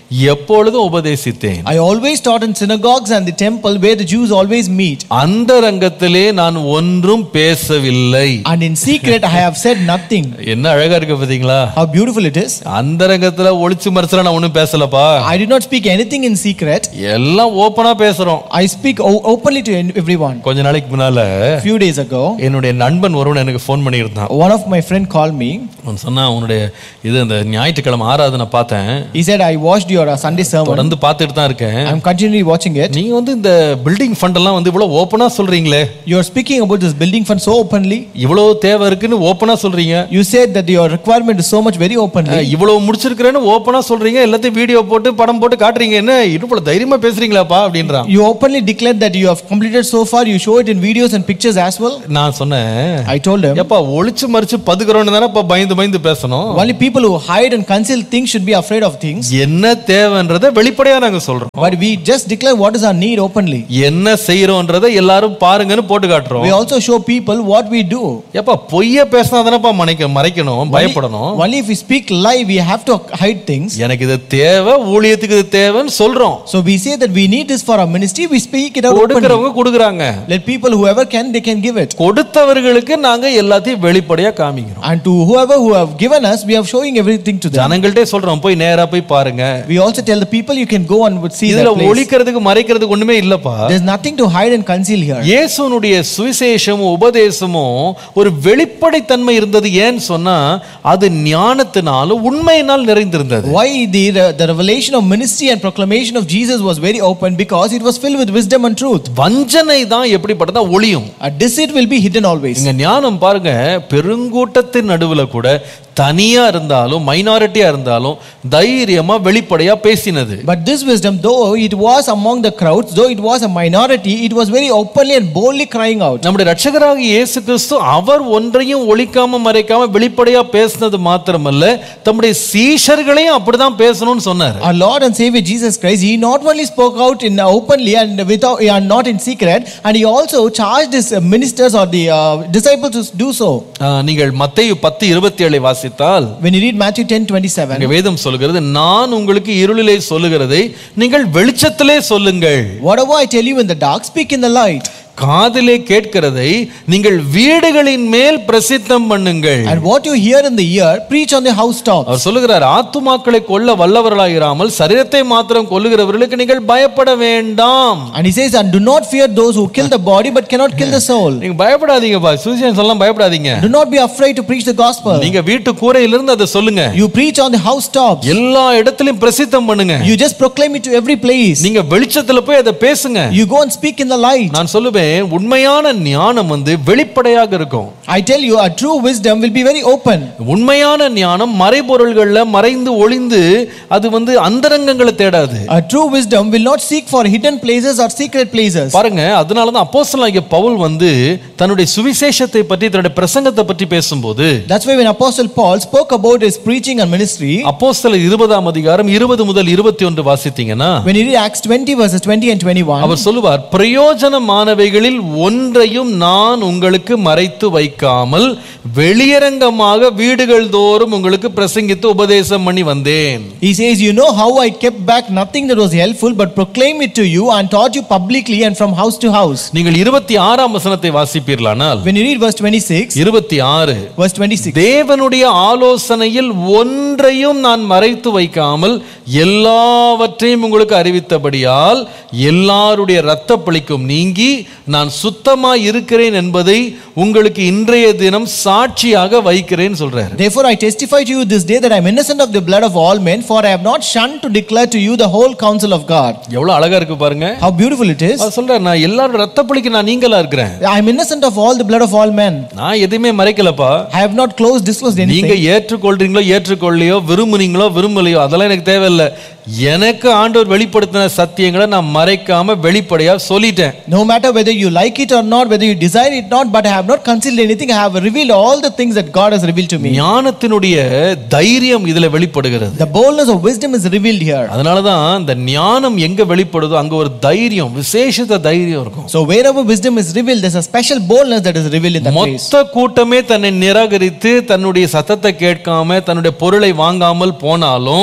எப்பொழுதும் உபதேசித்தேன் I always taught in synagogues and the temple where the Jews always meet. அந்த ரங்கத்திலே நான் ஒன்றும் பேசவில்லை And in secret, I have said nothing. என்ன அழகா இருக்கு பாத்தீங்களா How beautiful it is. அந்த ரங்கத்துல ஒளிச்சு மறைச்சல நான் ஒண்ணும் பேசலப்பா I did not speak anything in secret. எல்லாம் ஓப்பனா பேசுறோம் I speak o- openly to en- everyone. கொஞ்ச நாளைக்கு முன்னால few days ago, என்னுடைய நண்பன் ஒருவன் எனக்கு ஃபோன் பண்ணியிருந்தான் one of my friend called me. அவன் சொன்னா உன்னுடைய இது அந்த ஞாயிற்றுக்கிழமை ஆராதனை பார்த்தேன் He said, I watched your uh, Sunday sermon. தொடர்ந்து பார்த்துட்டு தான் இருக்கேன் I'm continually watching it. நீங்க வந்து இந்த பில்டிங் ஃபண்ட் எல்லாம் வந்து இவ்வளவு ஓப்பனா சொல்றீங்களே You're speaking about this building fund so openly. இவ்வளவு தேவை இருக்குன்னு ஓப்பனா சொல்றீங்க You said that your requirement is so much very openly. அஹ், இவ்வளவு முடிச்சிருக்கிறேன்னு ஓப்பனா சொல்றீங்க எல்லாத்தையும் வீடியோ போட்டு படம் போட்டு காட்டுறீங்க என்ன இவ்வளவு தைரியமா பேசுறீங்களாப்பா அப்படின்றான் You openly declared that you have completed so far. You show it in videos and pictures as well. நான் சொன்னேன் I told him, எப்பா ஒளிச்சு மறிச்சு பதுக்குறோன்னு தானே இப்ப பயந்து பயந்து பேசணும் only people who hide and conceal things should be afraid of things. என்ன தேவைன்றதை வெளிப்படையா நாங்க சொல்றோம் But we just declare what is our need openly. என்ன செய்யறோன்றதை எல்லாரும் பாருங்கன்னு போட்டு காட்டுறோம் We also show people what we do. எப்பா பொய்ய பேசினா தானப்பா மறைக்க மறைக்கணும் பயப்படணும் Only if we speak lie, we have to hide things. எனக்கு இது தேவை ஊழியத்துக்கு இது தேவைன்னு சொல்றோம் So we say that we need this for our ministry. We speak it out openly. கொடுக்கறவங்க கொடுக்குறாங்க Let people, whoever can, they can give it. கொடுத்தவர்களுக்கு நாங்க எல்லாத்தையும் வெளிப்படையா காமிக்கிறோம் And to whoever who have given us, we are showing everything to them. ஜனங்கள்ட்டே சொல்றோம் போய் நேரா போய் பாருங்க We also tell the people you can go and would see இதுல that place. ஒளிக்கிறதுக்கு மறைக்கிறதுக்கு ஒண்ணுமே இல்லப்பா There's nothing to hide and conceal here. இயேசுனுடைய சுவிசேஷமும் உபதேசமும் ஒரு வெளிப்படைத்தன்மை இருந்தது ஏன்னு சொன்னா அது ஞானத்தினாலும் உண்மையினால் நிறைந்திருந்தது Why the, the revelation of ministry and proclamation of Jesus was very open because it was filled with wisdom and truth. வஞ்சனை தான் எப்படிப்பட்டதா ஒளியும் A deceit will be hidden always. இங்க ஞானம் பாருங்க பெருங்கூட்டத்தின் நடுவுல கூட தனியா இருந்தாலும் மைனாரிட்டியா இருந்தாலும் தைரியமா வெளிப்படையா பேசினது But this wisdom, though it was among the crowds, though it was a minority, it was very openly and boldly crying out. நம்முடைய ரட்சகராக இயேசு கிறிஸ்து அவர் ஒன்றையும் ஒளிக்காம மறைக்காம வெளிப்படையா பேசினது மாத்திரமல்ல தம்முடைய சீஷர்களையும் அப்படிதான் பேசணும்னு சொன்னார் Our Lord and Savior Jesus Christ, He not only spoke out in openly and without and not in secret, and He also charged His ministers or the uh, disciples to do so. ஆஹ், நீங்கள் மத்தேயு பத்து இருபத்தி ஏழை வாசித்தால் When you read Matthew 10 27, அங்க வேதம் சொல்லுகிறது நான் உங்களுக்கு இருளிலே சொல்லுகிறதை நீங்கள் வெளிச்சத்திலே சொல்லுங்கள் whatever I tell you in the dark, speak in the light. காதிலே கேட்கிறதை நீங்கள் வீடுகளின் மேல் பிரசித்தம் பண்ணுங்கள் And what you hear in the ear, preach on the housetops. அவர் சொல்லுகிறார் ஆத்துமாக்களை கொல்ல வல்லவர்களாயிராமல் சரீரத்தை மாத்திரம் கொல்லுகிறவர்களுக்கு நீங்கள் பயப்பட வேண்டாம் And He says, And do not fear those who kill the body but cannot kill the soul. நீங்க பயப்படாதீங்கப்பா சுவிசேஷம் சொல்லலாம் பயப்படாதீங்க Do not be afraid to preach the gospel. நீங்க வீட்டு கூரையிலிருந்து அதை சொல்லுங்க You preach on the housetops. எல்லா இடத்திலும் பிரசித்தம் பண்ணுங்க You just proclaim it to every place. நீங்க வெளிச்சத்துல போய் அதை பேசுங்க You go and speak in the light. நான் சொல்லுவேன் உண்மையான ஞானம் வந்து வெளிப்படையாக இருக்கும் I tell you, a true wisdom will be very open. உண்மையான ஞானம் மறைபொருள்கள்ல மறைந்து ஒளிந்து அது வந்து அந்தரங்கங்களை தேடாது A true wisdom will not seek for hidden places or secret places. பாருங்க அதனாலதான் அப்போஸ்தலனாகிய பவுல் வந்து தன்னுடைய சுவிசேஷத்தை பற்றி தன்னுடைய பிரசங்கத்தை பற்றி பேசும்போது That's why when Apostle Paul spoke about his preaching and ministry, அப்போஸ்தலர் இருபதாம் அதிகாரம் இருபது முதல் இருபத்தி ஒன்று வாசித்தீங்கன்னா when you read Acts 20 verses 20 and 21, அவர் சொல்லுவார் பிரயோஜனமானவைகளில் ஒன்றையும் நான் உங்களுக்கு மறைத்து வைக்காமல் வெளியரங்கமாக வீடுகள் தோறும் உங்களுக்கு பிரசங்கித்து உபதேசம் பண்ணி வந்தேன் he says, You know how I kept back nothing that was helpful, but proclaim it to you and taught you publicly and from house to house. நீங்கள் இருபத்தி ஆறாம் வசனத்தை வாசிப்பீர்களானால் When you read verse 26, இருபத்தி ஆறு verse 26, தேவனுடைய ஆலோசனையில் ஒன்றையும் நான் மறைத்து வைக்காமல் எல்லாவற்றையும் உங்களுக்கு அறிவித்தபடியால் எல்லாருடைய இரத்த பழிக்கும் நீங்கி நான் சுத்தமாய் இருக்கிறேன் என்பதை உங்களுக்கு இன்றைய தினம் சாட்சியாக வைக்கிறேன் சொல்றாரு Therefore, I testify to you this day that I am innocent of the blood of all men, for I have not shunned to declare to you the whole counsel of God. எவ்வளவு அழகா இருக்கு பாருங்க How beautiful it is. அவர் சொல்றாரு நான் எல்லாரோட ரத்த பழிக்கு நான் நீங்களா இருக்கிறேன் I am innocent of all the blood of all men. நான் எதுவுமே மறைக்கலப்பா I have not closed, disclosed நீங்க anything. ஏற்றுக்கொள்றீங்களோ ஏற்றுக்கொள்ளையோ விரும்புனீங்களோ விரும்பலையோ அதெல்லாம் எனக்கு தேவையில்லை எனக்கு ஆண்டவர் வெளிப்படுத்தின சத்தியங்களை நான் மறைக்காம வெளிப்படையா சொல்லிட்டேன் No matter whether you like it or not, whether you desire it or not, but I have not concealed anything. I have revealed all the things that God has revealed to me. ஞானத்தினுடைய தைரியம் இதுல வெளிப்படுகிறது The boldness of wisdom is revealed here. அதனாலதான் இந்த ஞானம் எங்க வெளிப்படுதோ அங்க ஒரு தைரியம் விசேஷத்த தைரியம் இருக்கும் So wherever wisdom is revealed, there's a special boldness that is revealed in that place. மொத்த கூட்டமே தன்னை நிராகரித்து தன்னுடைய சத்தத்தை கேட்காம தன்னுடைய பொருளை வாங்காமல் போனாலும்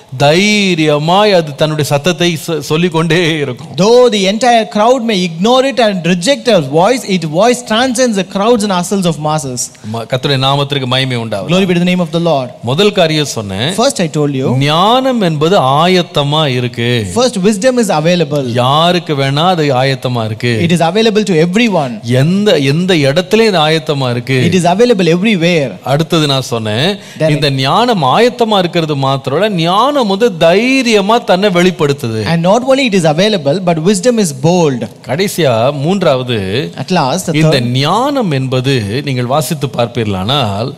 தைரியமாய் அது தன்னுடைய சத்தத்தை சொ- சொல்லிக்கொண்டே இருக்கும் Though the entire crowd may ignore it and reject our voice, its voice transcends the crowds and hustles of masses. ம- கர்த்தருடைய நாமத்திற்கு மகிமை உண்டாகும் Glory be to the name of the Lord. முதல் காரியம் சொன்னேன் First, I told you, ஞானம் என்பது ஆயத்தமா இருக்கு first, wisdom is available. யாருக்கு வேணா அது ஆயத்தமா இருக்கு It is available to everyone, எந்த எந்த இடத்துலயும் இது ஆயத்தமா இருக்கு it is available everywhere. அடுத்தது நான் சொன்னேன் இந்த ஞானம் ஆயத்தமா இருக்கிறது மாத்திரம் இல்ல, ஞானம் வந்து தைரியமா தன்னை வெளிப்படுத்துது And not only it is available, but wisdom is bold. கடைசியா மூன்றாவது At last, the இந்த third, ஞானம் என்பது நீங்கள் வாசித்து பார்ப்பீர்களானால்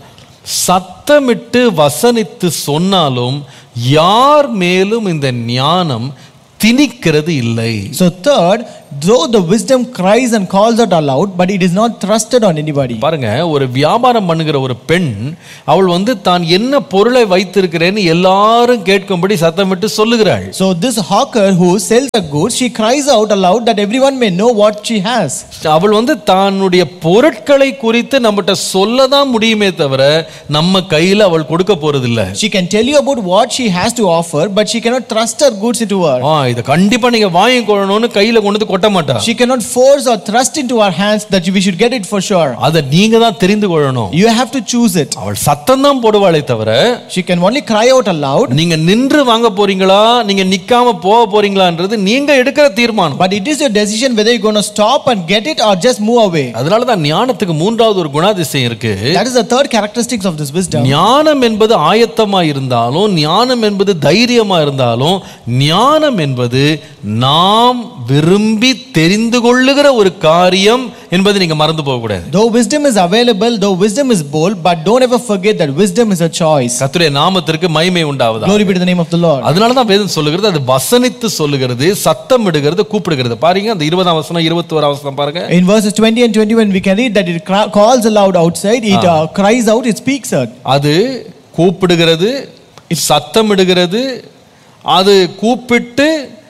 சத்தமிட்டு வசனித்து சொன்னாலும் யார் மேலும் இந்த ஞானம் திணிக்கிறது இல்லை so third, though the wisdom cries and calls out aloud, but it is not thrusted on anybody. பாருங்க ஒரு வியாபாரம் பண்ணுகிற ஒரு பெண் அவள் வந்து தான் என்ன பொருளை வைத்திருக்கிறேன்னு எல்லாரும் கேட்கும்படி சத்தமிட்டு சொல்லுகிறாள் So this hawker who sells the goods, she cries out aloud that everyone may know what she has. அவள் வந்து தன்னுடைய பொருட்களை குறித்து நம்மகிட்ட சொல்ல தான் முடியுமே தவிர நம்ம கையில அவள் கொடுக்க போறதில்ல She can tell you about what she has to offer, but she cannot thrust her goods into her. ஆ இதை கண்டிப்பா நீங்க வாங்கி கொள்ளணும்னு கையில கொண்டு வந்து கொட்ட மாட்டா She cannot force or thrust into our hands that we should get it for sure. அதை நீங்க தான் தெரிந்து கொள்ளணும் You have to choose it. அவள் சத்தம் தான் போடுவாளே தவிர She can only cry out aloud, நீங்க நின்று வாங்க போறீங்களா நீங்க நிக்காம போக போறீங்களான்றது நீங்க எடுக்கிற தீர்மானம் but it is your decision whether you're going to stop and get it or just move away. அதனால தான் ஞானத்துக்கு மூன்றாவது ஒரு குணாதிசயம் இருக்கு That is the third characteristics of this wisdom. ஞானம் என்பது ஆயத்தமா இருந்தாலும் ஞானம் என்பது தைரியமா இருந்தாலும் ஞானம் என்பது நாம் விரும்பி தெரிந்து கொள்ளுகிற ஒரு காரியம் என்பது நீங்க மறந்து போக கூடாது Though wisdom is available, though wisdom is bold, but don't ever forget that wisdom is a choice. கர்த்தருடைய நாமத்திற்கு மகிமை உண்டாவதா Glory be to the name of the Lord. அதனால தான் வேதம் சொல்லுகிறது அது வசனித்து சொல்லுகிறது சத்தம் இடுகிறது கூப்பிடுகிறது பாருங்க அந்த இருபதாம் வசனம் இருபத்தி ஒரு வசனம் பாருங்க In verses 20 and 21, we can read that it cra- calls aloud outside, it uh, cries out, it speaks out. அது கூப்பிடுகிறது சத்தமிடுகிறது அது கூப்பிட்டு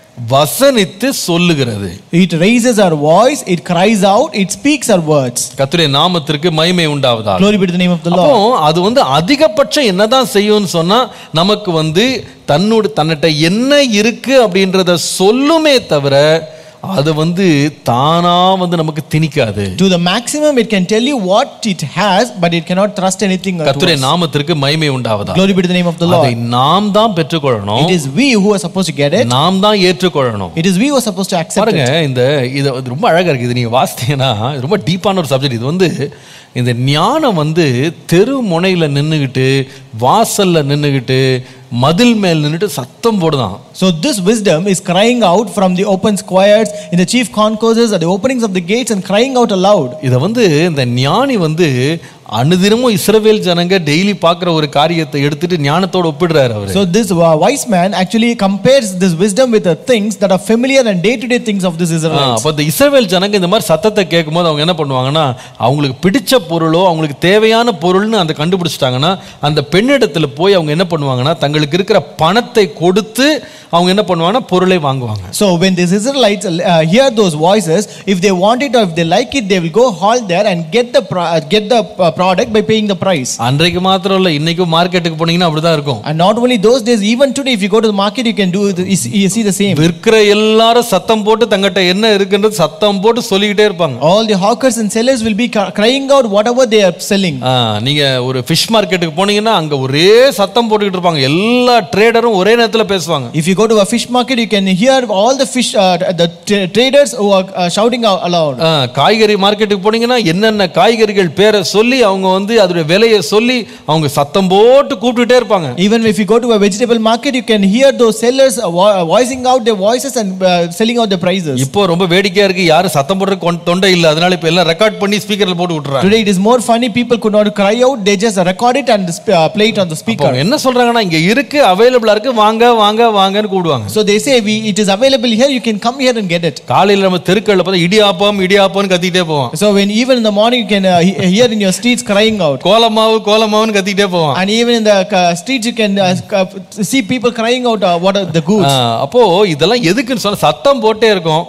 வசனித்து சொல்லுகிறது It raises our voice, it cries out, it speaks our words. கர்த்தருடைய நாமத்திற்கு மகிமை உண்டாவதா Glory be to the name of the அப்போ Lord. அது வந்து அதிகபட்சம் என்னதான் செய்யும்னு சொன்னா நமக்கு வந்து தன்னோட தன்னிட்ட என்ன இருக்கு அப்படின்றத சொல்லுமே தவிர அது வந்து தானா வந்து நமக்கு திணிக்காது To the maximum, it can tell you what it has, but it cannot trust anything. unto கர்த்தருடைய us. நாமத்திற்கு மகிமை உண்டாவதா Glory be to the name of the அதை Lord. நாம் தான் பெற்றுக்கொள்ளணும் It is we who are supposed to get it. நாம் தான் ஏற்றுக்கொள்ளணும் It is we who are supposed to accept பாருங்க it. இந்த இது வந்து ரொம்ப அழகா இருக்கு இது நீங்க வாசித்தீங்கன்னா இது ரொம்ப டீப்பான ஒரு சப்ஜெக்ட் இது வந்து இந்த ஞானம் வந்து தெரு முனையில நின்னுகிட்டு வாசல்ல நின்னுகிட்டு மதில் மேல் நின்னுட்டு சத்தம் போடுதான் So this wisdom is crying out from the open squares, in the chief concourses, at the openings of the gates, and crying out aloud. இதை வந்து இந்த ஞானி வந்து அனுதினமும் இஸ்ரவேல் ஜனங்க டெய்லி பார்க்குற ஒரு காரியத்தை எடுத்துட்டு ஞானத்தோட ஒப்பிடுறாரு அவரு So this uh, wise man actually compares this wisdom with the things that are familiar and day-to-day things of this ah, Israelites. அப்ப இந்த இஸ்ரவேல் ஜனங்க இந்த மாதிரி சத்தத்தை கேட்கும்போது அவங்க என்ன பண்ணுவாங்கன்னா அவங்களுக்கு பிடிச்ச பொருளோ அவங்களுக்கு தேவையான பொருள்னு அந்த கண்டுபிடிச்சிட்டாங்கன்னா அந்த பெண்ணிடத்துல போய் அவங்க என்ன பண்ணுவாங்கன்னா தங்களுக்கு இருக்கிற பணத்தை கொடுத்து அவங்க என்ன பண்ணுவாங்கன்னா பொருளை வாங்குவாங்க So when these Israelites uh, hear those voices, if they want it or if they like it, they will go halt there and get the pro- uh, get the uh, product by paying the price. அன்றைக்கு மாத்திரம் இல்ல இன்னைக்கும் மார்க்கெட்டுக்கு போனீங்கன்னா அப்படிதான் இருக்கும் And not only those days, even today, if you go to the market, you can do the, you see- you see the same. விற்கிற எல்லாரும் சத்தம் போட்டு தங்கிட்ட என்ன இருக்குன்றது சத்தம் போட்டு சொல்லிக்கிட்டே இருப்பாங்க All the hawkers and sellers will be cr- crying out whatever they are selling. ஆ, நீங்க ஒரு ஃபிஷ் மார்க்கெட்டுக்கு போனீங்கன்னா அங்க ஒரே சத்தம் போட்டுக்கிட்டு இருப்பாங்க எல்லா ட்ரேடரும் ஒரே நேரத்துல பேசுவாங்க If you go to a fish market, you can hear all the fish, uh, the tra- traders who are uh, shouting out aloud. ஆ, காய்கறி மார்க்கெட்டுக்கு போனீங்கன்னா என்னென்ன காய்கறிகள் பேரை சொல்லி அவங்க வந்து அதோட விலையை சொல்லி அவங்க சத்தம் போட்டு கூப்பிட்டுட்டே இருப்பாங்க Even if you go to a vegetable market, you can hear those sellers uh, vo- voicing out their voices and uh, selling out the prices. இப்போ ரொம்ப வேடிக்கையா இருக்கு யாரும் சத்தம் போடுறதுக்கு கொண்- தொண்டை இல்லை அதனால இப்போ எல்லாம் ரெக்கார்ட் பண்ணி ஸ்பீக்கர்ல போட்டு விட்டுறாங்க Today it is more funny. People could not cry out; they just record it and sp- uh, play it on the இப்போ speaker. அவங்க என்ன சொல்றாங்கன்னா இங்க இருக்கு அவைலபிளா இருக்கு வாங்க வாங்க வாங்கன்னு கூடுவாங்க So they say, "We it is available here. You can come here and get it." காலையில நம்ம தெருக்கள்ல பார்த்தா இடியாப்பம் இடியாப்பம்னு கத்திக்கிட்டே போவோம் So when even in the morning, you can uh, he- hear in your streets crying out, கோலமாவு கோலமாவுன்னு கத்திக்கிட்டே போவோம் and even in the uh, streets, you can uh, c- see people crying out, uh, "What are the goods?" ஆ, அப்போ இதெல்லாம் எதுக்குன்னு சொன்னா சத்தம் போட்டே இருக்கும்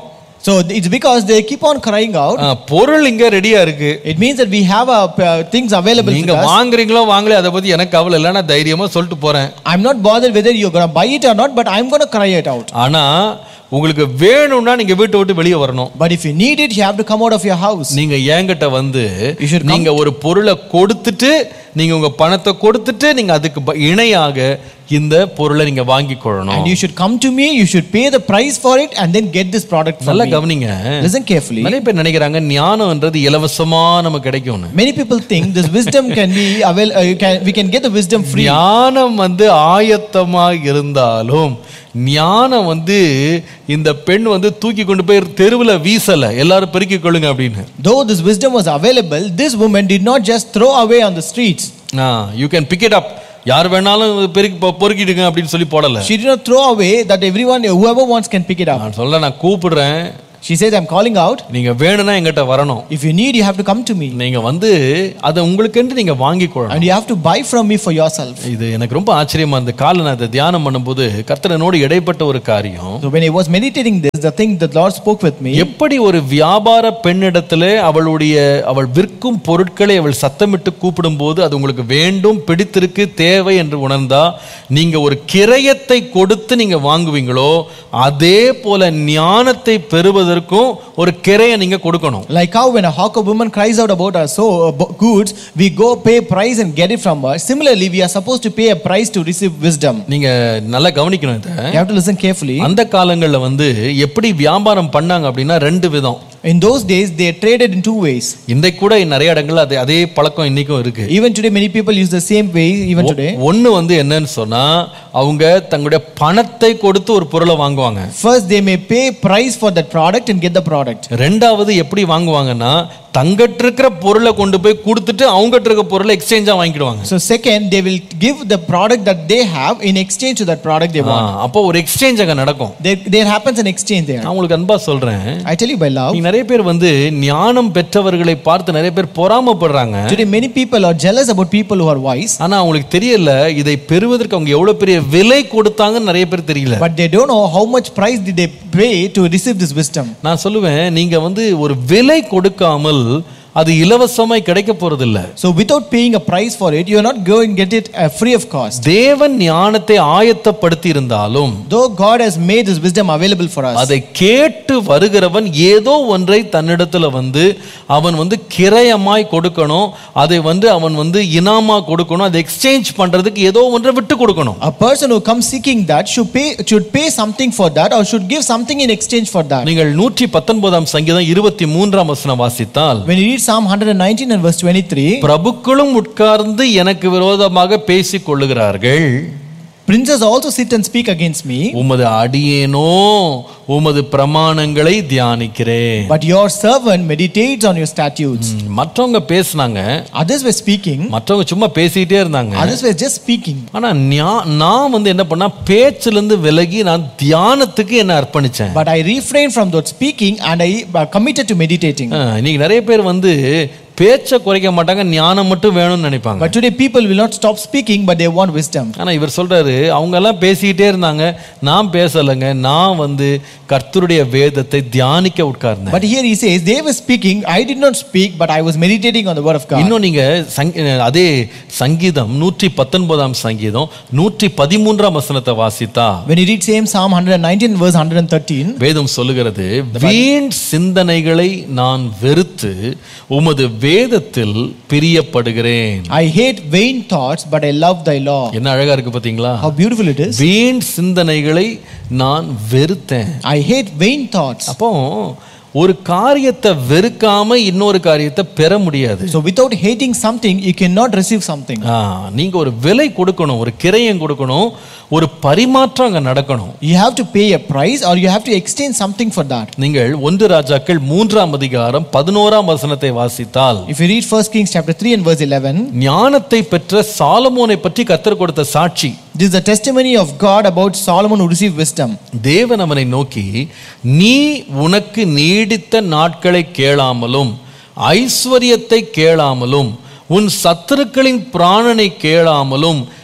So it's because they keep on crying out. ஆ, பொருள் இங்க ரெடியா இருக்கு It means that we have uh, p- uh, things available நீங்க with us. வாங்குறீங்களோ வாங்கல அதை பத்தி எனக்கு கவலை இல்லை நான் தைரியமா சொல்லிட்டு போறேன் I'm not bothered whether you're going to buy it or not, but I'm going to cry it out. ஆனா உங்களுக்கு வேணும்னா நீங்க வீட்டை விட்டு வெளியே வரணும் But if you need it, you have to come out of your house. நீங்க என்கிட்ட வந்து You should come- நீங்க ஒரு பொருளை கொடுத்துட்டு நீங்க உங்க பணத்தை கொடுத்துட்டு நீங்க அதுக்கு ப- இணையாக இந்த பொருளை நீங்க வாங்கி கொள்ளணும் And you should come to me, you should pay the price for it, and then get this product from நல்லா me. கவனிங்க Listen carefully. நிறைய பேர் நினைக்கிறாங்க ஞானம்ன்றது இலவசமா நமக்கு கிடைக்கும்னு Many people think this wisdom can be avail- uh, you can, we can get the wisdom free. ஞானம் வந்து ஆயத்தமா இருந்தாலும் ஞானம் வந்து இந்த பெண் வந்து தூக்கி கொண்டு போய் தெருவுல வீசல எல்லாரும் பெருக்கிக் கொள்ளுங்க அப்படின்னு Though this wisdom was available, this woman did not just throw away on the streets. You can pick it up யார் வேணாலும் பெருக்கி பொ- பொறுக்கிடுங்க அப்படின்னு சொல்லி போடல She did not throw away that everyone, whoever wants, can pick it up. நான் சொல்ல நான் கூப்பிடுறேன் She says, I'm calling out. நீங்க வேணும்னா எங்கிட்ட வரணும் If you need, you have to come to me. நீங்க வந்து அதை உங்களுக்கென்று நீங்க வாங்கி கொள்ளணும் And you have to buy from me for yourself. இது எனக்கு ரொம்ப ஆச்சரியமா இந்த காலை நான் இதை தியானம் பண்ணும்போது கர்த்தரனோடு இடைப்பட்ட ஒரு காரியம் So when I was meditating this, the thing the Lord spoke with me, எப்படி ஒரு வியாபார பெண்ணிடத்திலே அவளுடைய அவள் விற்கும் பொருட்களை அவள் சத்தமிட்டு கூப்பிடும்போது அது உங்களுக்கு வேண்டும் பிடித்திருக்கு தேவை என்று உணர்ந்தா நீங்க ஒரு கிரயத்தை கொடுத்து நீங்க வாங்குவீங்களோ அதே போல ஞானத்தை பெறுவதற்கும் ஒரு கிரையை நீங்க கொடுக்கணும் like how when a hawker woman cries out about our so uh, bo- goods, we go pay price and get it from her. Similarly, we are supposed to pay a price to receive wisdom. நீங்க நல்லா கவனிக்கணும் இதை You have to listen carefully. அந்த காலங்கள்ல வந்து எப்படி வியாபாரம் பண்ணாங்க அப்படின்னா ரெண்டு விதம் In those days, they traded in two ways. இன்றைக்கு கூட நிறைய இடங்கள்ல அதே அதே பழக்கம் இன்னைக்கும் இருக்கு Even today, many people use the same way. Even today, ஒண்ணு வந்து என்னன்னு சொன்னா அவங்க தங்களுடைய பணத்தை கொடுத்து ஒரு பொருளை வாங்குவாங்க first they may pay price for that product and get the product. ரெண்டாவது எப்படி வாங்குவாங்கன்னா தங்கிட்ட இருக்கிற பொருளை கொண்டு போய் கொடுத்துட்டு அவங்ககிட்ட இருக்க பொருளை எக்ஸ்சேஞ்சா வாங்கிடுவாங்க So second, they will give the product that they have in exchange to that product they want. அப்போ ஒரு எக்ஸ்சேஞ்ச் அங்க நடக்கும் There, there happens an exchange there. நான் உங்களுக்கு அன்பா சொல்றேன் I tell you by love. நீங்க நிறைய பேர் வந்து ஞானம் பெற்றவர்களை பார்த்து நிறைய பேர் பொறாமைப்படுறாங்க Today, many people are jealous about people who are wise, ஆனா அவங்களுக்கு தெரியல இதை பெறுவதற்கு அவங்க எவ்வளவு பெரிய விலை கொடுத்தாங்கன்னு நிறைய பேர் தெரியல but they don't know how much price did they pay to receive this wisdom. நான் சொல்லுவேன் நீங்க வந்து ஒரு விலை கொடுக்காமல் அது இலவசமாய் கிடைக்க போறதில்ல So, without paying a price for it, you are not going to get it uh, free of cost. தேவன் ஞானத்தை ஆயத்தப்படுத்தி இருந்தாலும் Though God has made this wisdom available for us, அதை கேட்டு வருகிறவன் ஏதோ ஒன்றை தன்னிடத்துல வந்து அவன் வந்து கிரயமாய் கொடுக்கணும் அதை வந்து அவன் வந்து இனாமா கொடுக்கணும் அதை எக்ஸ்சேஞ்ச் பண்றதுக்கு ஏதோ ஒன்றை விட்டு கொடுக்கணும் a person who comes seeking that should pay should pay something for that or should give something in exchange for that. நீங்கள் நூற்றி பத்தொன்பதாம் சங்கீதம் இருபத்தி மூன்றாம் வசனம் வாசித்தால் When you read Psalm 119 and verse 23, பிரபுக்களும் உட்கார்ந்து எனக்கு விரோதமாக பேசிக் கொள்ளுகிறார்கள் princes also sit and speak against me, உமது அடியேனோ உமது பிரமாணங்களை தியானிக்கிறேன் but your servant meditates on your statutes. ம், மற்றவங்க பேசுனாங்க Others were speaking, மற்றவங்க சும்மா பேசிக்கிட்டே இருந்தாங்க others were just speaking. ஆனா ஞா- நான் வந்து என்ன பண்ணா பேச்சுல இருந்து விலகி நான் தியானத்துக்கு என்ன அர்ப்பணிச்சேன் But I refrained from that speaking and I uh, committed to meditating. ஆ, இன்னைக்கு நிறைய பேர் வந்து பேச்சை குறைக்க மாட்டாங்க ஞானம் மட்டும் வேணும்னு நினைப்பாங்க But today people will not stop speaking, but they want wisdom. ஆனா இவர் சொல்றாரு அவங்க எல்லாம் பேசிக்கிட்டே இருந்தாங்க நான் பேசலைங்க நான் வந்து கர்த்தருடைய வேதத்தை தியானிக்க உட்கார்ந்தேன் But here he says, they were speaking, I did not speak, but I was meditating on the word of God. இன்னும் நீங்க சங்- அதே சங்கீதம் நூற்றி பத்தொன்பதாம் சங்கீதம் நூற்றி பதிமூன்றாம் வசனத்தை வாசித்தா When you read same Psalm 119 verse 113, வேதம் சொல்லுகிறது வீண் சிந்தனைகளை நான் வெறுத்து உமது வேதத்தில் பிரியப்படுகிறேன் I hate vain thoughts, but I love thy law. என்ன அழகா இருக்கு பாத்தீங்களா How beautiful it is. வீண் சிந்தனைகளை நான் வெறுத்தேன் I hate vain thoughts. அப்போ ஒரு காரியத்தை வெறுக்காம இன்னொரு காரியத்தை பெற முடியாது So without hating something, you cannot receive something. ஆ, நீங்க ஒரு விலை கொடுக்கணும் ஒரு கிரயம் கொடுக்கணும் ஒரு பரிமாற்றம் அங்க நடக்கணும் You have to pay a price or you have to exchange something for that. நீங்கள் ஒன்று ராஜாக்கள் மூன்றாம் அதிகாரம் பதினோராம் வசனத்தை வாசித்தால் If you read 1 Kings chapter 3 and verse 11, ஞானத்தை பெற்ற சாலமோனை பற்றி கத்தர் கொடுத்த சாட்சி this is the testimony of God about Solomon who received wisdom. தேவன் அவனை நோக்கி நீ உனக்கு நீடித்த நாட்களை கேளாமலும் ஐஸ்வர்யத்தை கேளாமலும் உன் சத்துருக்களின் பிராணனை கேளாமலும்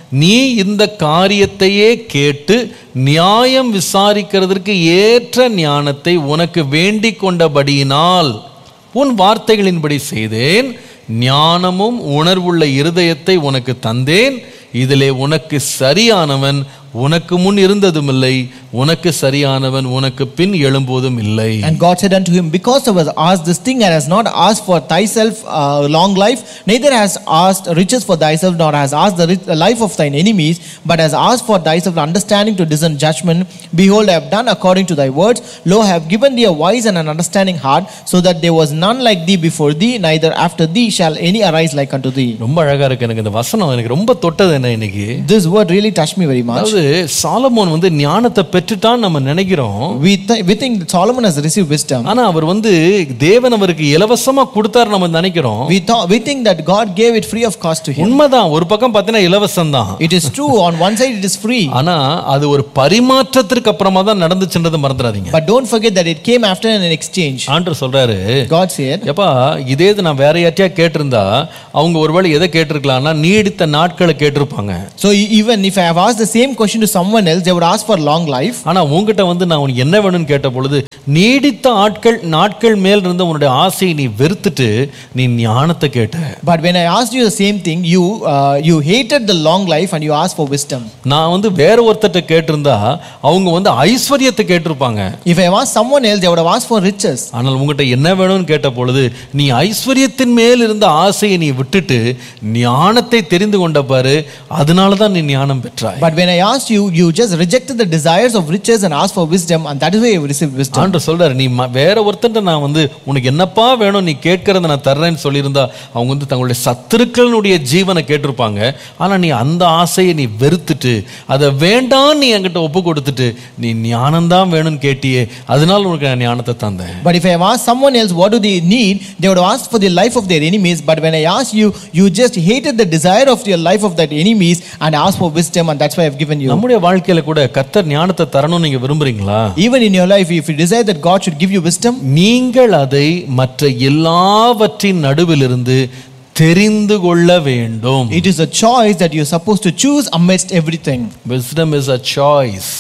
நீ இந்த காரியத்தையே கேட்டு நியாயம் விசாரிக்கிறதற்கு ஏற்ற ஞானத்தை உனக்கு வேண்டிக் கொண்டபடியினால் உன் வார்த்தைகளின்படி செய்தேன் ஞானமும் உணர்வுள்ள இருதயத்தை உனக்கு தந்தேன் இதிலே உனக்கு சரியானவன் உனக்கு முன் இருந்ததும் இல்லை உனக்கு சரியானவன் உனக்கு பின் எழும்புவதும் இல்லை And God said unto him, Because thou hast asked this thing and hast not asked for thyself uh, long life, neither hast asked riches for thyself, nor hast asked the, rich, the life of thine enemies, but hast asked for thyself understanding to discern judgment. Behold, I have done according to thy words. Lo, I have given thee a wise and an understanding heart, so that there was none like thee before thee, neither after thee shall any arise like unto thee. ரொம்ப அழகா இருக்கு எனக்கு இந்த வசனம் எனக்கு ரொம்ப தொட்டது என்ன இன்னைக்கு This word really touched me very much. அதாவது சாலமோன் வந்து ஞானத்தை பெற்றுட்டான்னு நம்ம நினைக்கிறோம் We, th- we think that Solomon has received wisdom. ஆனா அவர் வந்து தேவன் அவருக்கு இலவசமா கொடுத்தாரு நம்ம நினைக்கிறோம் We, thought, we think that God gave it free of cost to him. உண்மைதான் ஒரு பக்கம் பார்த்தீங்கன்னா இலவசம் தான் It is true, on one side it is free. ஆனா அது ஒரு பரிமாற்றத்திற்கு அப்புறமா தான் நடந்துச்சுன்றதை மறந்துடாதீங்க But don't forget that it came after an exchange. ஆண்டர் சொல்றாரு God said, எப்பா இதே இது நான் வேற யார்ட்டையா கேட்டிருந்தா அவங்க ஒருவேளை எதை கேட்டிருக்கலாம்னா நீடித்த நாட்களை கேட்டிருப்பாங்க so e- even if I have asked the same question to someone else, they would ask for long life. ஆனா உங்ககிட்ட வந்து நான் உனக்கு என்ன வேணும்னு கேட்ட பொழுது நீடித்த ஆட்கள் நாட்கள் மேல் இருந்த உன்னுடைய ஆசையை நீ வெறுத்துட்டு நீ ஞானத்தை கேட்ட But when I asked you the same thing, you uh, you hated the long life and you asked for wisdom. நான் வந்து வேற ஒருத்தர்ட்ட கேட்டிருந்தா அவங்க வந்து ஐஸ்வர்யத்தை கேட்டிருப்பாங்க If I have asked someone else, they would have asked for riches. ஆனால் உங்ககிட்ட என்ன வேணும்னு கேட்ட பொழுது நீ ஐஸ்வர்யத்தின் மேல் இருந்த ஆசையை நீ விட்டுட்டு ஞானத்தை தெரிந்து கொண்ட பாரு அதனால தான் நீ ஞானம் பெற்றாய் But when I asked you, you just rejected the desires of riches and asked for wisdom, and that is why you received wisdom. ஆண்டு சொல்றாரு நீ ம- வேற ஒருத்தன்ட்ட நான் வந்து உனக்கு என்னப்பா வேணும் நீ கேட்கறத நான் தர்றேன்னு சொல்லியிருந்தா அவங்க வந்து தங்களுடைய சத்துருக்களுடைய ஜீவனை கேட்டிருப்பாங்க ஆனா நீ அந்த ஆசையை நீ வெறுத்துட்டு அதை வேண்டாம் நீ என்கிட்ட ஒப்பு கொடுத்துட்டு நீ ஞானம்தான் வேணும்னு கேட்டியே அதனால உனக்கு நான் ஞானத்தை தந்தேன் But if I have asked someone else what do they need, they would have asked for the life of their enemies. But when I asked you, you just hated the desire of your life of that enemies and asked for wisdom, and that's why I've given you. நம்முடைய வாழ்க்கையில கூட கர்த்தர் ஞானத்தை தரணும்னு நீங்க விரும்புறீங்களா Even in your life, if you desire that God should give you wisdom, நீங்கள் அதை மற்ற எல்லாவற்றின் நடுவிலிருந்து தெரிந்து கொள்ள வேண்டும் it is a choice that you're supposed to choose amidst everything. wisdom is a choice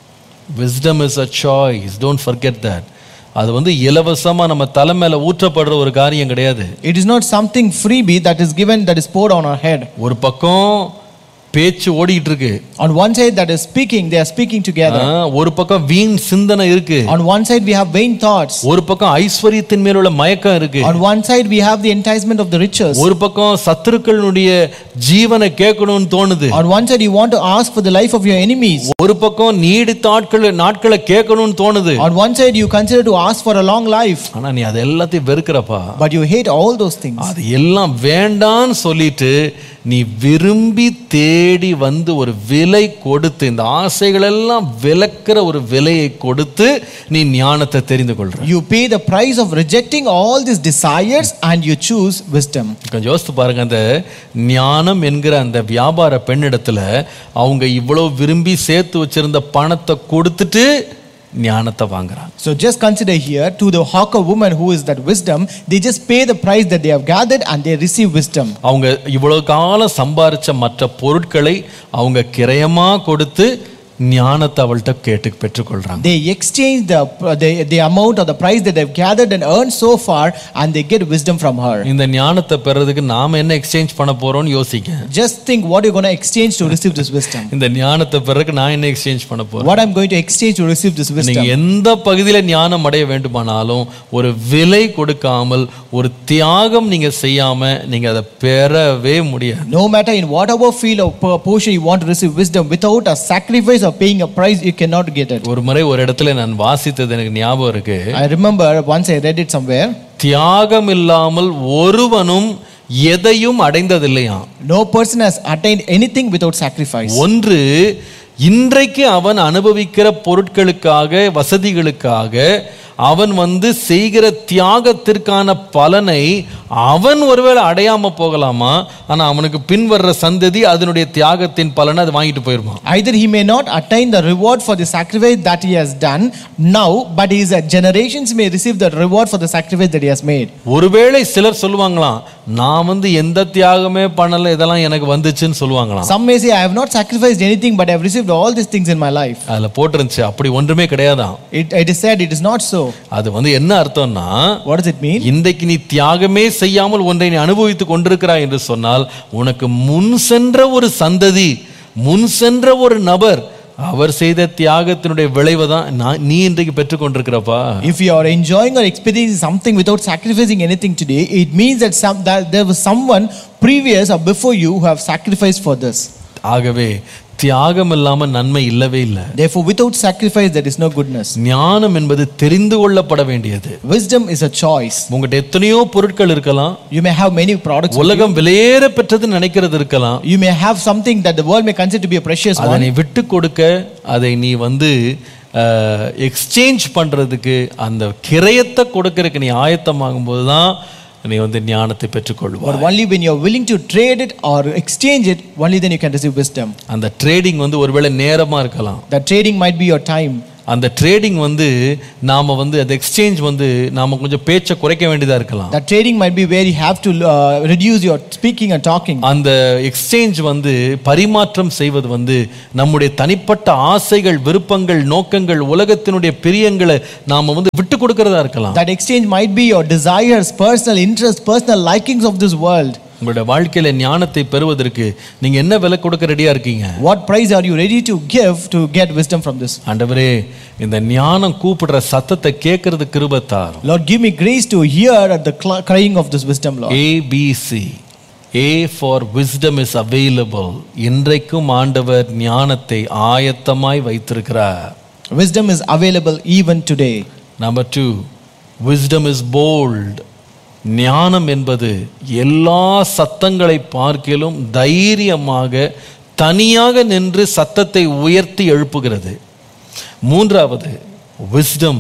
wisdom is a choice don't forget that அது வந்து இலவசமா நம்ம தலை மேல ஊற்றப்படுற ஒரு காரியம் கிடையாது It is not something freebie that is given, that is poured on our head. ஒரு பக்கம் பேச்சு ஓடிட்டு இருக்கு On one side, that is speaking, they are speaking together. ஆ, ஒரு பக்கம் வீண் சிந்தனை இருக்கு On one side, we have vain thoughts. ஒரு பக்கம் ஐஸ்வர்யத்தின் மேல் உள்ள மயக்கம் இருக்கு On one side, we have the enticement of the riches. ஒரு பக்கம் சத்துருக்களுடைய ஜீவனை கேட்கணும்னு தோணுது On one side, you want to ask for the life of your enemies. ஒரு பக்கம் நீடித்த ஆட்கள் நாட்களை கேட்கணும்னு தோணுது On one side, you consider to ask for a long life, ஆனா நீ அது எல்லாத்தையும் வெறுக்கிறப்பா but you hate all those things. அது எல்லாம் வேண்டான்னு சொல்லிட்டு நீ விரும்பி தேடி வந்து ஒரு விலை கொடுத்து இந்த ஆசைகள் எல்லாம் விலக்கிற ஒரு விலையை கொடுத்து நீ ஞானத்தை தெரிந்து கொள்ற You pay the price of rejecting all these desires and you choose wisdom. கொஞ்சம் யோசித்து பாருங்க அந்த ஞானம் என்கிற அந்த வியாபார பெண்ணிடத்துல அவங்க இவ்வளவு விரும்பி சேர்த்து வச்சிருந்த பணத்தை கொடுத்துட்டு ஞானத்தை வாங்குறாங்க So just consider here to the hawker woman who is that wisdom, they just pay the price that they have gathered and they receive wisdom. அவங்க இவ்வளவு காலம் சம்பாரிச்ச மற்ற பொருட்களை அவங்க கிரயமா கொடுத்து ஞானத்தை அவள்கிட்ட கேட்டு பெற்றுக்கொள்றாங்க They exchange the, the, the amount or the price that they've gathered and earned so far and they get wisdom from her. இந்த ஞானத்தை பெறதுக்கு நாம என்ன எக்ஸ்சேஞ்ச் பண்ண போறோம்னு யோசிக்க Just think what you're going to exchange to receive this wisdom. இந்த ஞானத்தை பெறதுக்கு நான் என்ன எக்ஸ்சேஞ்ச் பண்ண போறேன் What I'm going to exchange to receive this நீங்க wisdom. எந்த பகுதியில ஞானம் அடைய வேண்டுமானாலும் ஒரு விலை கொடுக்காமல் ஒரு தியாகம் நீங்க செய்யாம நீங்க அதை பெறவே முடியாது No matter in whatever field or per- portion you want to receive wisdom, without a sacrifice or paying a price, you cannot get it. ஒரு முறை ஒரு இடத்துல நான் வாசித்தது எனக்கு ஞாபகம் இருக்கு I remember once I read it somewhere. தியாகம் இல்லாமல் ஒருவனும் எதையும் அடைந்ததில்லையாம் No person has attained anything without sacrifice. ஒன்று இன்றைக்கு அவன் அனுபவிக்கிற பொருட்களுக்காக வசதிகளுக்காக அவன் வந்து செய்கிற தியாகத்திற்கான பலனை அவன் ஒருவேளை அடையாம போகலாமா ஆனா அவனுக்கு பின் வர்ற சந்ததி அதனுடைய தியாகத்தின் பலனை அது வாங்கிட்டு போயிருமா Either he may not attain the reward for the sacrifice that he has done now, but his uh, generations may receive the reward for the sacrifice that he has made. ஒருவேளை சிலர் சொல்லுவாங்களாம் நான் வந்து எந்த தியாகமே பண்ணல இதெல்லாம் எனக்கு வந்துச்சுன்னு சொல்லுவாங்களாம் Some may say, I have not sacrificed anything, but I have received all these things in my life. அதுல போட்டிருந்துச்சு அப்படி ஒன்றுமே கிடையாதான் It, it is said, it is not so. அது வந்து என்ன அர்த்தம்னா What does it mean? இன்றைக்கு நீ தியாகமே செய்யாமல் ஒன்றை நீ அனுபவித்துக் கொண்டிருக்கிறாய் என்று சொன்னால் உனக்கு முன் சென்ற ஒரு சந்ததி முன் சென்ற ஒரு நபர் அவர் செய்த தியாகத்தினுடைய விளைவை தான் நான் நீ இன்றைக்கு பெற்றுக்கொண்டிருக்கிறப்பா If you are enjoying or experiencing something without sacrificing anything today, it means that, some, that there was someone previous or before you who have sacrificed for this. ஆகவே தியாகம் இல்லாம நன்மை இல்லவே இல்லை Therefore, without sacrifice, there is no goodness. ஞானம் என்பது தெரிந்து கொள்ளப்பட வேண்டியது Wisdom is a choice. உங்கள்கிட்ட எத்தனையோ பொருட்கள் இருக்கலாம் You may have many products. உலகம் விலையேற பெற்றதுன்னு நினைக்கிறது இருக்கலாம் You may have something that the world may consider to be a precious அதை one. நீ விட்டு கொடுக்க அதை நீ வந்து எக்ஸ்சேஞ்ச் பண்றதுக்கு அந்த கிரயத்தை கொடுக்கறதுக்கு நீ ஆயத்தமாகும் போது தான் நீ வந்து ஞானத்தை பெற்றுக்கொள்வாய் But only when you are willing to trade it or exchange it, only then you can receive wisdom. அந்த ட்ரேடிங் வந்து ஒருவேளை நேரமா இருக்கலாம் That trading might be your time. அந்த ட்ரேடிங் வந்து நாம வந்து அந்த எக்ஸ்சேஞ்ச் வந்து நாம கொஞ்சம் பேச்சை குறைக்க வேண்டியதா இருக்கலாம் That trading might be where you have to uh, reduce your speaking and talking. அந்த எக்ஸ்சேஞ்ச் வந்து பரிமாற்றம் செய்வது வந்து நம்முடைய தனிப்பட்ட ஆசைகள் விருப்பங்கள் நோக்கங்கள் உலகத்தினுடைய பிரியங்களை நாம வந்து விட்டு கொடுக்கறதா இருக்கலாம் That exchange might be your desires, personal interests, personal likings of this world. உங்களுடைய வாழ்க்கையில ஞானத்தை பெறுவதற்கு நீங்க என்ன விலை கொடுக்க ரெடியா இருக்கீங்க What price are you ready to give to get wisdom from this? ஆண்டவரே இந்த ஞானம் கூப்பிடுற சத்தத்தை கேட்கறது கிருபத்தார் Lord, give me grace to hear at the cl- crying of this wisdom, Lord. ABC A for wisdom is available இன்றைக்கும் ஆண்டவர் ஞானத்தை ஆயத்தமாய் வைத்திருக்கிறார் Wisdom is available even today. Number two wisdom is bold ஞானம் என்பது எல்லா சத்தங்களை பார்க்கிலும் தைரியமாக தனியாக நின்று சத்தத்தை உயர்த்தி எழுப்புகிறது மூன்றாவது wisdom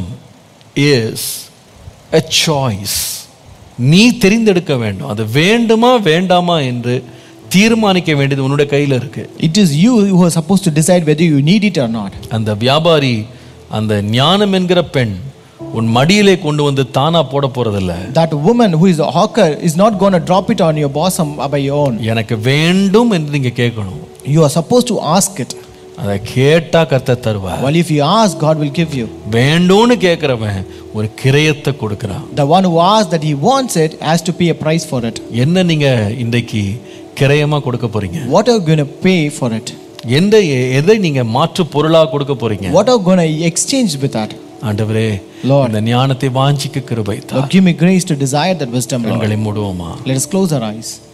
இஸ் a choice நீ தெரிந்தெடுக்க வேண்டும் அது வேண்டுமா வேண்டாமா என்று தீர்மானிக்க வேண்டியது உன்னுடைய கையில் இருக்கு It is you who are supposed to decide whether you need it or not. அந்த வியாபாரி அந்த ஞானம் என்கிற பெண் உன் மடியிலே கொண்டு வந்து தானா போட போறதில்ல That woman who is a hawker is not going to drop it on your bosom by your own. எனக்கு வேண்டும் என்று நீங்க கேட்கணும் You are supposed to ask it. அதை கேட்டா கர்த்தர் தருவார் Well, if you ask, God will give you. வேண்டும்னு கேட்கிறவன் ஒரு கிரயத்தை கொடுக்கிறான் The one who asks that he wants it has to pay a price for it. என்ன நீங்க இன்றைக்கு கிரயமா கொடுக்க போறீங்க What are you going to pay for it? எந்த எதை நீங்க மாற்று பொருளா கொடுக்க போறீங்க What are you going to exchange with that? ஆண்டவரே Lord. இந்த ஞானத்தை வாஞ்சிக்க கிருபை Lord, give me grace to desire that wisdom, Lord. கண்களை மூடுவோமா Let us close our eyes.